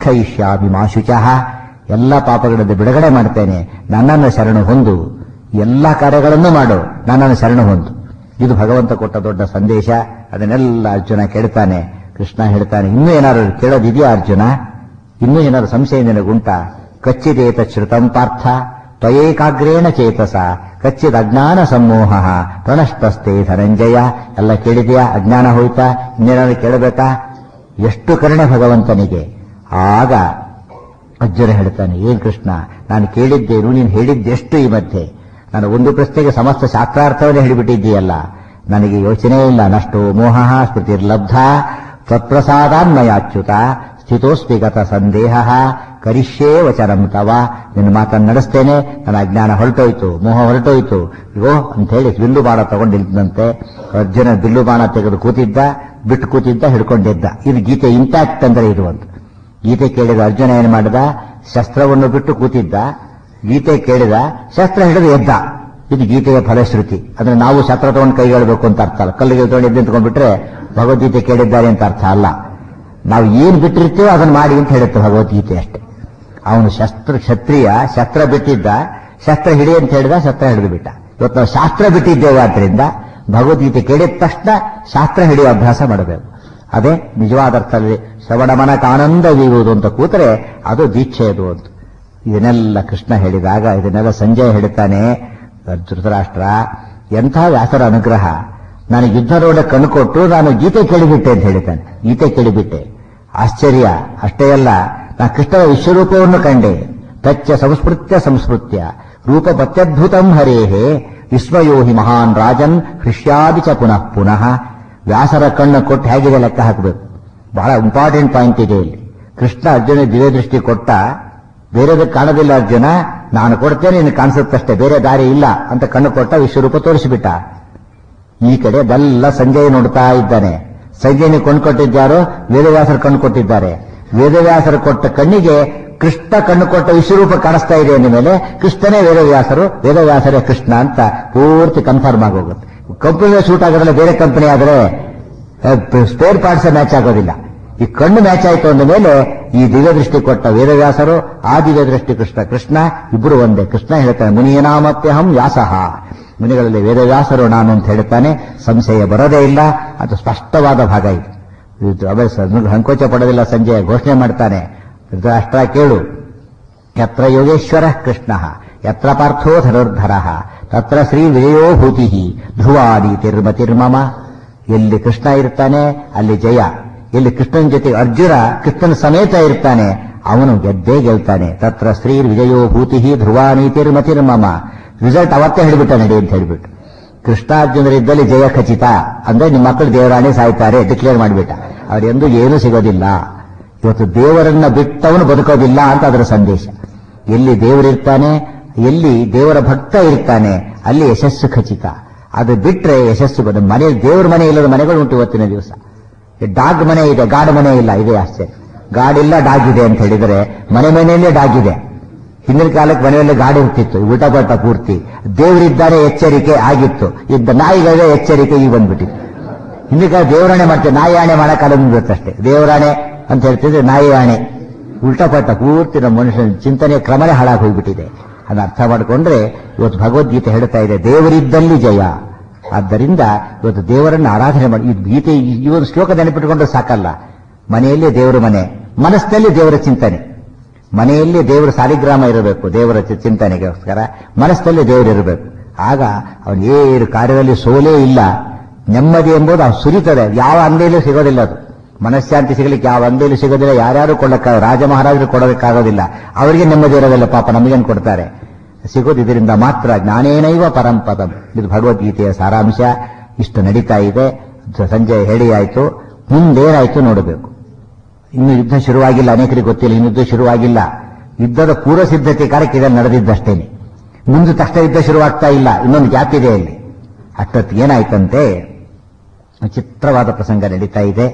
ಖಯಿಷ್ಯಾಮಿ ಮಾಶುಚಃ ಎಲ್ಲ ಪಾಪಗಳಿಂದ ಬಿಡುಗಡೆ ಮಾಡ್ತೇನೆ ನನ್ನನ್ನು ಶರಣು ಹೊಂದು ಎಲ್ಲ ಕಾರ್ಯಗಳನ್ನು ಮಾಡು ನನ್ನನ್ನು ಶರಣು ಹೊಂದು ಇದು ಭಗವಂತ ಕೊಟ್ಟ ದೊಡ್ಡ ಸಂದೇಶ ಅದನ್ನೆಲ್ಲ ಅರ್ಜುನ ಕೇಳ್ತಾನೆ ಕೃಷ್ಣ ಹೇಳ್ತಾನೆ ಇನ್ನೂ ಏನಾದ್ರು ಕೇಳೋದಿದೆಯಾ ಅರ್ಜುನ ಇನ್ನೂ ಏನಾದ್ರು ಸಂಶಯ ನಿನಗುಂಟ ಕಚ್ಚಿದೇತ ಶ್ರುತಂ ಪಾರ್ಥ ತ್ವಯೇಕಾಗ್ರೇಣ ಚೇತಸ ಕಚ್ಚಿದ ಅಜ್ಞಾನ ಸಮೂಹ ಪ್ರಣಷ್ಟಸ್ತೆ ಧನಂಜಯ ಎಲ್ಲ ಕೇಳಿದೆಯಾ ಅಜ್ಞಾನ ಹೋಯ್ತಾ ಇನ್ನೇನಾದ್ರು ಕೇಳಬೇಕಾ ಎಷ್ಟು ಕರುಣೆ ಭಗವಂತನಿಗೆ ಆಗ ಅರ್ಜುನ ಹೇಳ್ತಾನೆ ಏನ್ ಕೃಷ್ಣ ನಾನು ಕೇಳಿದ್ದೇನು ನೀನು ಹೇಳಿದ್ದೆಷ್ಟು ಈ ಮಧ್ಯೆ ನಾನು ಒಂದು ಪ್ರಶ್ನೆಗೆ ಸಮಸ್ತ ಶಾಸ್ತ್ರಾರ್ಥವನ್ನೇ ಹೇಳಿಬಿಟ್ಟಿದ್ದೀಯಲ್ಲ ನನಗೆ ಯೋಚನೆ ಇಲ್ಲ ನಷ್ಟೋ ಮೋಹ ಸ್ಮೃತಿರ್ಲಬ್ಧ ತ್ವತ್ಪ್ರಸಾದಾನ್ಮಯಾಚ್ಯುತ ಸ್ಥಿತೋಸ್ಮಿ ಗತ ಸಂದೇಹ ಕರಿಷ್ಯೇ ವಚನಂ ತವ ನಿನ್ನ ಮಾತನ್ನು ನಡೆಸ್ತೇನೆ ನನ್ನ ಅಜ್ಞಾನ ಹೊರಟೋಯ್ತು ಮೋಹ ಹೊರಟೋಯ್ತು ಇಗೋ ಅಂತ ಹೇಳಿ ಬಿಲ್ಲು ಬಾಣ ತಗೊಂಡಿದ್ದಂತೆ ಅರ್ಜುನ ಬಿಲ್ಲು ಬಾಣ ತೆಗೆದು ಕೂತಿದ್ದ ಬಿಟ್ಟು ಕೂತಿದ್ದ ಹಿಡ್ಕೊಂಡಿದ್ದ ಇದು ಗೀತೆ ಇಂಪ್ಯಾಕ್ಟ್ ಅಂದ್ರೆ ಇದು ಅಂತ ಗೀತೆ ಕೇಳಿದ ಅರ್ಜುನ ಏನ್ ಮಾಡಿದ ಶಸ್ತ್ರವನ್ನು ಬಿಟ್ಟು ಕೂತಿದ್ದ ಗೀತೆ ಕೇಳಿದ ಶಸ್ತ್ರ ಹಿಡಿದು ಎದ್ದ ಇದು ಗೀತೆಯ ಫಲಶ್ರುತಿ ಅಂದ್ರೆ ನಾವು ಶಸ್ತ್ರ ತಗೊಂಡು ಕೈಗೊಳ್ಳಬೇಕು ಅಂತ ಅರ್ಥ ಅಲ್ಲ ಕಲ್ಲಿಗೆ ತಗೊಂಡು ಎದ್ದು ನಿಂತ್ಕೊಂಡ್ಬಿಟ್ರೆ ಭಗವದ್ಗೀತೆ ಕೇಳಿದ್ದಾರೆ ಅಂತ ಅರ್ಥ ಅಲ್ಲ ನಾವು ಏನ್ ಬಿಟ್ಟಿರ್ತೀವೋ ಅದನ್ನ ಮಾಡಿ ಅಂತ ಹೇಳುತ್ತೆ ಭಗವದ್ಗೀತೆ ಅಷ್ಟೇ ಅವನು ಶಸ್ತ್ರ ಕ್ಷತ್ರಿಯ ಶಸ್ತ್ರ ಬಿಟ್ಟಿದ್ದ ಶಸ್ತ್ರ ಹಿಡಿ ಅಂತ ಹೇಳಿದ ಶಸ್ತ್ರ ಹಿಡಿದು ಬಿಟ್ಟ ಇವತ್ತು ನಾವು ಶಾಸ್ತ್ರ ಬಿಟ್ಟಿದ್ದೇವೆ ಆದ್ರಿಂದ ಭಗವದ್ಗೀತೆ ಕೇಳಿದ ತಕ್ಷಣ ಶಾಸ್ತ್ರ ಹಿಡಿಯುವ ಅಭ್ಯಾಸ ಮಾಡಬೇಕು ಅದೇ ನಿಜವಾದ ಅರ್ಥದಲ್ಲಿ ಶ್ರವಣ ಮನಕ ಆನಂದವೀರುವುದು ಅಂತ ಕೂತರೆ ಅದು ದೀಕ್ಷೆ ಅದು ಅಂತ ಇದನ್ನೆಲ್ಲ ಕೃಷ್ಣ ಹೇಳಿದಾಗ ಇದನ್ನೆಲ್ಲ ಸಂಜಯ ಹೇಳ್ತಾನೆ ಧೃತರಾಷ್ಟ್ರ ಎಂಥ ವ್ಯಾಸರ ಅನುಗ್ರಹ ನಾನು ಯುದ್ಧ ರೋಡ ಕಣ್ಣು ಕೊಟ್ಟು ನಾನು ಗೀತೆ ಕೇಳಿಬಿಟ್ಟೆ ಅಂತ ಹೇಳ್ತಾನೆ ಗೀತೆ ಕೇಳಿಬಿಟ್ಟೆ ಆಶ್ಚರ್ಯ ಅಷ್ಟೇ ಅಲ್ಲ ನಾ ಕೃಷ್ಣನ ವಿಶ್ವರೂಪವನ್ನು ಕಂಡೆ ತಚ್ಚ ಸಂಸ್ಮೃತ್ಯ ಸಂಸ್ಮೃತ್ಯ ರೂಪ ಪ್ರತ್ಯದ್ಭುತಂ ಹರೇಹೇ ವಿಸ್ಮಯೋ ಹಿ ಮಹಾನ್ ರಾಜನ್ ಹೃಷ್ಯಾದಿ ಚ ಪುನಃ ಪುನಃ ವ್ಯಾಸರ ಕಣ್ಣು ಕೊಟ್ಟು ಹೇಗಿದೆ ಲೆಕ್ಕ ಹಾಕಬೇಕು ಬಹಳ ಇಂಪಾರ್ಟೆಂಟ್ ಪಾಯಿಂಟ್ ಇದೆ ಇಲ್ಲಿ ಕೃಷ್ಣ ಅರ್ಜುನ ದಿವ್ಯ ದೃಷ್ಟಿ ಕೊಟ್ಟ ಬೇರೆದಕ್ಕೆ ಕಾಣೋದಿಲ್ಲ ಅರ್ಜುನ ನಾನು ಕೊಡ್ತೇನೆ ನಿನಗೆ ಕಾಣಿಸುತ್ತಷ್ಟೇ ಬೇರೆ ದಾರಿ ಇಲ್ಲ ಅಂತ ಕಣ್ಣು ಕೊಟ್ಟ ವಿಶ್ವರೂಪ ತೋರಿಸಿಬಿಟ್ಟ ಈ ಕಡೆ ಅದೆಲ್ಲ ಸಂಜಯ್ ನೋಡ್ತಾ ಇದ್ದಾನೆ ಸಂಜಯನ ಕೊಂಡ್ಕೊಟ್ಟಿದ್ದಾರೋ ವೇದವ್ಯಾಸರು ಕಣ್ಣು ಕೊಟ್ಟಿದ್ದಾರೆ ವೇದವ್ಯಾಸರು ಕೊಟ್ಟ ಕಣ್ಣಿಗೆ ಕೃಷ್ಣ ಕಣ್ಣು ಕೊಟ್ಟ ವಿಶ್ವರೂಪ ಕಾಣಿಸ್ತಾ ಇದೆ ಅಂದ ಮೇಲೆ ಕೃಷ್ಣನೇ ವೇದವ್ಯಾಸರು ವೇದವ್ಯಾಸರೇ ಕೃಷ್ಣ ಅಂತ ಪೂರ್ತಿ ಕನ್ಫರ್ಮ್ ಆಗೋಗುತ್ತೆ ಕಂಪನಿ ಶೂಟ್ ಆಗೋದ್ರಲ್ಲ ಬೇರೆ ಕಂಪನಿ ಆದ್ರೆ ಸ್ಪೇರ್ ಪಾರ್ಟ್ಸ್ ಮ್ಯಾಚ್ ಆಗೋದಿಲ್ಲ ಈ ಕಣ್ಣು ಮ್ಯಾಚ್ ಆಯ್ತು ಅಂದ ಮೇಲೆ ಈ ದಿವ್ಯ ದೃಷ್ಟಿ ಕೊಟ್ಟ ವೇದವ್ಯಾಸರು ಆ ದಿವ್ಯ ದೃಷ್ಟಿ ಕೃಷ್ಣ ಕೃಷ್ಣ ಇಬ್ಬರು ಒಂದೇ ಕೃಷ್ಣ ಹೇಳ್ತಾನೆ ಮುನಿಯನಾಮಪ್ಯಹಂ ವ್ಯಾಸಃ ಮುನಿಗಳಲ್ಲಿ ವೇದವ್ಯಾಸರು ನಾನು ಅಂತ ಹೇಳ್ತಾನೆ ಸಂಶಯ ಬರೋದೇ ಇಲ್ಲ ಅದು ಸ್ಪಷ್ಟವಾದ ಭಾಗ ಇದು ಇದು ಅಭಯ ಸಂಕೋಚ ಪಡೋದಿಲ್ಲ ಸಂಜಯ ಘೋಷಣೆ ಮಾಡ್ತಾನೆ ಧೃತರಾಷ್ಟ್ರ ಕೇಳು ಯತ್ರ ಯೋಗೇಶ್ವರ ಕೃಷ್ಣ ಯತ್ರ ಪಾರ್ಥೋ ಧನುರ್ಧರ ತತ್ರ ಶ್ರೀ ವಿಜಯೋ ಭೂತಿ ಧ್ರುವಾದಿ ತಿರ್ಮತಿರ್ಮಮ ಎಲ್ಲಿ ಕೃಷ್ಣ ಇರ್ತಾನೆ ಅಲ್ಲಿ ಜಯ ಎಲ್ಲಿ ಕೃಷ್ಣನ ಜೊತೆ ಅರ್ಜುನ ಕೃಷ್ಣನ ಸಮೇತ ಇರ್ತಾನೆ ಅವನು ಗೆದ್ದೇ ಗೆಲ್ತಾನೆ ತತ್ರ ಶ್ರೀ ವಿಜಯೋ ಭೂತಿ ಧ್ರುವಾನೀತಿರ್ಮತಿರ್ಮಮ ರಿಸಲ್ಟ್ ಅವತ್ತೇ ಹೇಳಿಬಿಟ್ಟ ನಡಿ ಅಂತ ಹೇಳಿಬಿಟ್ಟು ಕೃಷ್ಣಾರ್ಜುನರಿದ್ದಲ್ಲಿ ಜಯ ಖಚಿತ ಅಂದ್ರೆ ನಿಮ್ಮ ಮಕ್ಕಳು ದೇವರಾಣೆ ಸಾಯ್ತಾರೆ ಡಿಕ್ಲೇರ್ ಮಾಡಿಬಿಟ್ಟ ಅವರೆಂದು ಏನೂ ಸಿಗೋದಿಲ್ಲ ಇವತ್ತು ದೇವರನ್ನ ಬಿಟ್ಟವನು ಬದುಕೋದಿಲ್ಲ ಅಂತ ಅದರ ಸಂದೇಶ ಎಲ್ಲಿ ದೇವರಿರ್ತಾನೆ ಎಲ್ಲಿ ದೇವರ ಭಕ್ತ ಇರ್ತಾನೆ ಅಲ್ಲಿ ಯಶಸ್ಸು ಖಚಿತ ಅದು ಬಿಟ್ರೆ ಯಶಸ್ಸು ಬದ ಮನೆ ದೇವರ ಮನೆ ಇಲ್ಲದ ಮನೆಗಳು ಉಂಟು ಇವತ್ತಿನ ದಿವಸ ಡಾಗ್ ಮನೆ ಇದೆ ಗಾಡ್ ಮನೆ ಇಲ್ಲ ಇದೆ ಆಶ್ಚರ್ಯ ಗಾಡ್ ಇಲ್ಲ ಡಾಗ್ ಇದೆ ಅಂತ ಹೇಳಿದರೆ ಮನೆ ಮನೆಯಲ್ಲೇ ಡಾಗ್ ಇದೆ ಹಿಂದಿನ ಕಾಲಕ್ಕೆ ಮನೆಯಲ್ಲಿ ಗಾಡಿ ಇರ್ತಿತ್ತು ಊಟ ಪಟ್ಟ ಪೂರ್ತಿ ದೇವರಿದ್ದಾರೆ ಎಚ್ಚರಿಕೆ ಆಗಿತ್ತು ಇದ್ದ ನಾಯಿಗಳಿಗೆ ಎಚ್ಚರಿಕೆ ಈಗ ಬಂದ್ಬಿಟ್ಟಿತ್ತು ಹಿಂದಿನ ಕಾಲ ದೇವರಾಣೆ ಮಾಡ್ತೇವೆ ನಾಯಿ ಆಣೆ ಮಾಡಕ್ಕಾಲ ಅಷ್ಟೇ ದೇವರಾಣೆ ಅಂತ ಹೇಳ್ತಿದ್ರೆ ನಾಯಿ ಆಣೆ ಉಲ್ಟಾ ಪಟ್ಟ ಪೂರ್ತಿ ನಮ್ಮ ಮನುಷ್ಯನ ಚಿಂತನೆ ಕ್ರಮನೇ ಹಾಳಾಗಿ ಹೋಗ್ಬಿಟ್ಟಿದೆ ಅದನ್ನ ಅರ್ಥ ಮಾಡಿಕೊಂಡ್ರೆ ಇವತ್ತು ಭಗವದ್ಗೀತೆ ಹೇಳ್ತಾ ಇದೆ ದೇವರಿದ್ದಲ್ಲಿ ಜಯ ಆದ್ದರಿಂದ ಇವತ್ತು ದೇವರನ್ನ ಆರಾಧನೆ ಮಾಡಿ ಈ ಗೀತೆ ಈ ಒಂದು ಶ್ಲೋಕ ನೆನಪಿಟ್ಟುಕೊಂಡ್ರೆ ಸಾಕಲ್ಲ ಮನೆಯಲ್ಲಿ ದೇವರ ಮನೆ ಮನಸ್ಸಿನಲ್ಲಿ ದೇವರ ಚಿಂತನೆ ಮನೆಯಲ್ಲಿ ದೇವರ ಸಾಲಿಗ್ರಾಮ ಇರಬೇಕು ದೇವರ ಚಿ- ಚಿಂತನೆಗೋಸ್ಕರ ಮನಸ್ಸಿನಲ್ಲಿ ದೇವರಿರಬೇಕು ಆಗ ಅವನು ಏನು ಕಾರ್ಯದಲ್ಲಿ ಸೋಲೇ ಇಲ್ಲ ನೆಮ್ಮದಿ ಎಂಬುದು ಅವ್ನು ಸುರಿತದೆ ಯಾವ ಅಂಗಡಿಯಲ್ಲೂ ಸಿಗೋದಿಲ್ಲ ಅದು ಮನಃಶಾಂತಿ ಸಿಗಲಿಕ್ಕೆ ಯಾವ ಅಂಗಡಿಯಲ್ಲೂ ಸಿಗೋದಿಲ್ಲ ಯಾರ್ಯಾರು ಕೊಡಕ್ಕ ರಾಜ ಮಹಾರಾಜರು ಕೊಡೋದಕ್ಕಾಗೋದಿಲ್ಲ ಅವರಿಗೆ ನೆಮ್ಮದಿ ಇರೋದಿಲ್ಲ ಪಾಪ ನಮಗೇನು ಕೊಡ್ತಾರೆ ಸಿಗೋದು ಇದರಿಂದ ಮಾತ್ರ ಜ್ಞಾನೇನೈವ ಪರಂಪದಂ ಇದು ಭಗವದ್ಗೀತೆಯ ಸಾರಾಂಶ ಇಷ್ಟು ನಡೀತಾ ಇದೆ ಸಂಜೆ ಹೇಳಿ ಆಯ್ತು ಮುಂದೇನಾಯ್ತು ನೋಡಬೇಕು ಇನ್ನು ಯುದ್ಧ ಶುರುವಾಗಿಲ್ಲ ಅನೇಕರಿಗೆ ಗೊತ್ತಿಲ್ಲ ಇನ್ನು ಯುದ್ಧ ಶುರುವಾಗಿಲ್ಲ ಯುದ್ಧದ ಪೂರ್ವ ಸಿದ್ಧತೆ ಕಾರ್ಯಕ್ಕೆ ಇದನ್ನು ನಡೆದಿದ್ದಷ್ಟೇನೆ ಮುಂದೆ ತಕ್ಷಣ ಯುದ್ಧ ಶುರುವಾಗ್ತಾ ಇಲ್ಲ ಇನ್ನೊಂದು ಗ್ಯಾಪ್ ಇದೆ ಅಲ್ಲಿ ಅಷ್ಟೊತ್ತಿಗೆ ಏನಾಯ್ತಂತೆ ವಿಚಿತ್ರವಾದ ಪ್ರಸಂಗ ನಡೀತಾ ಇದೆ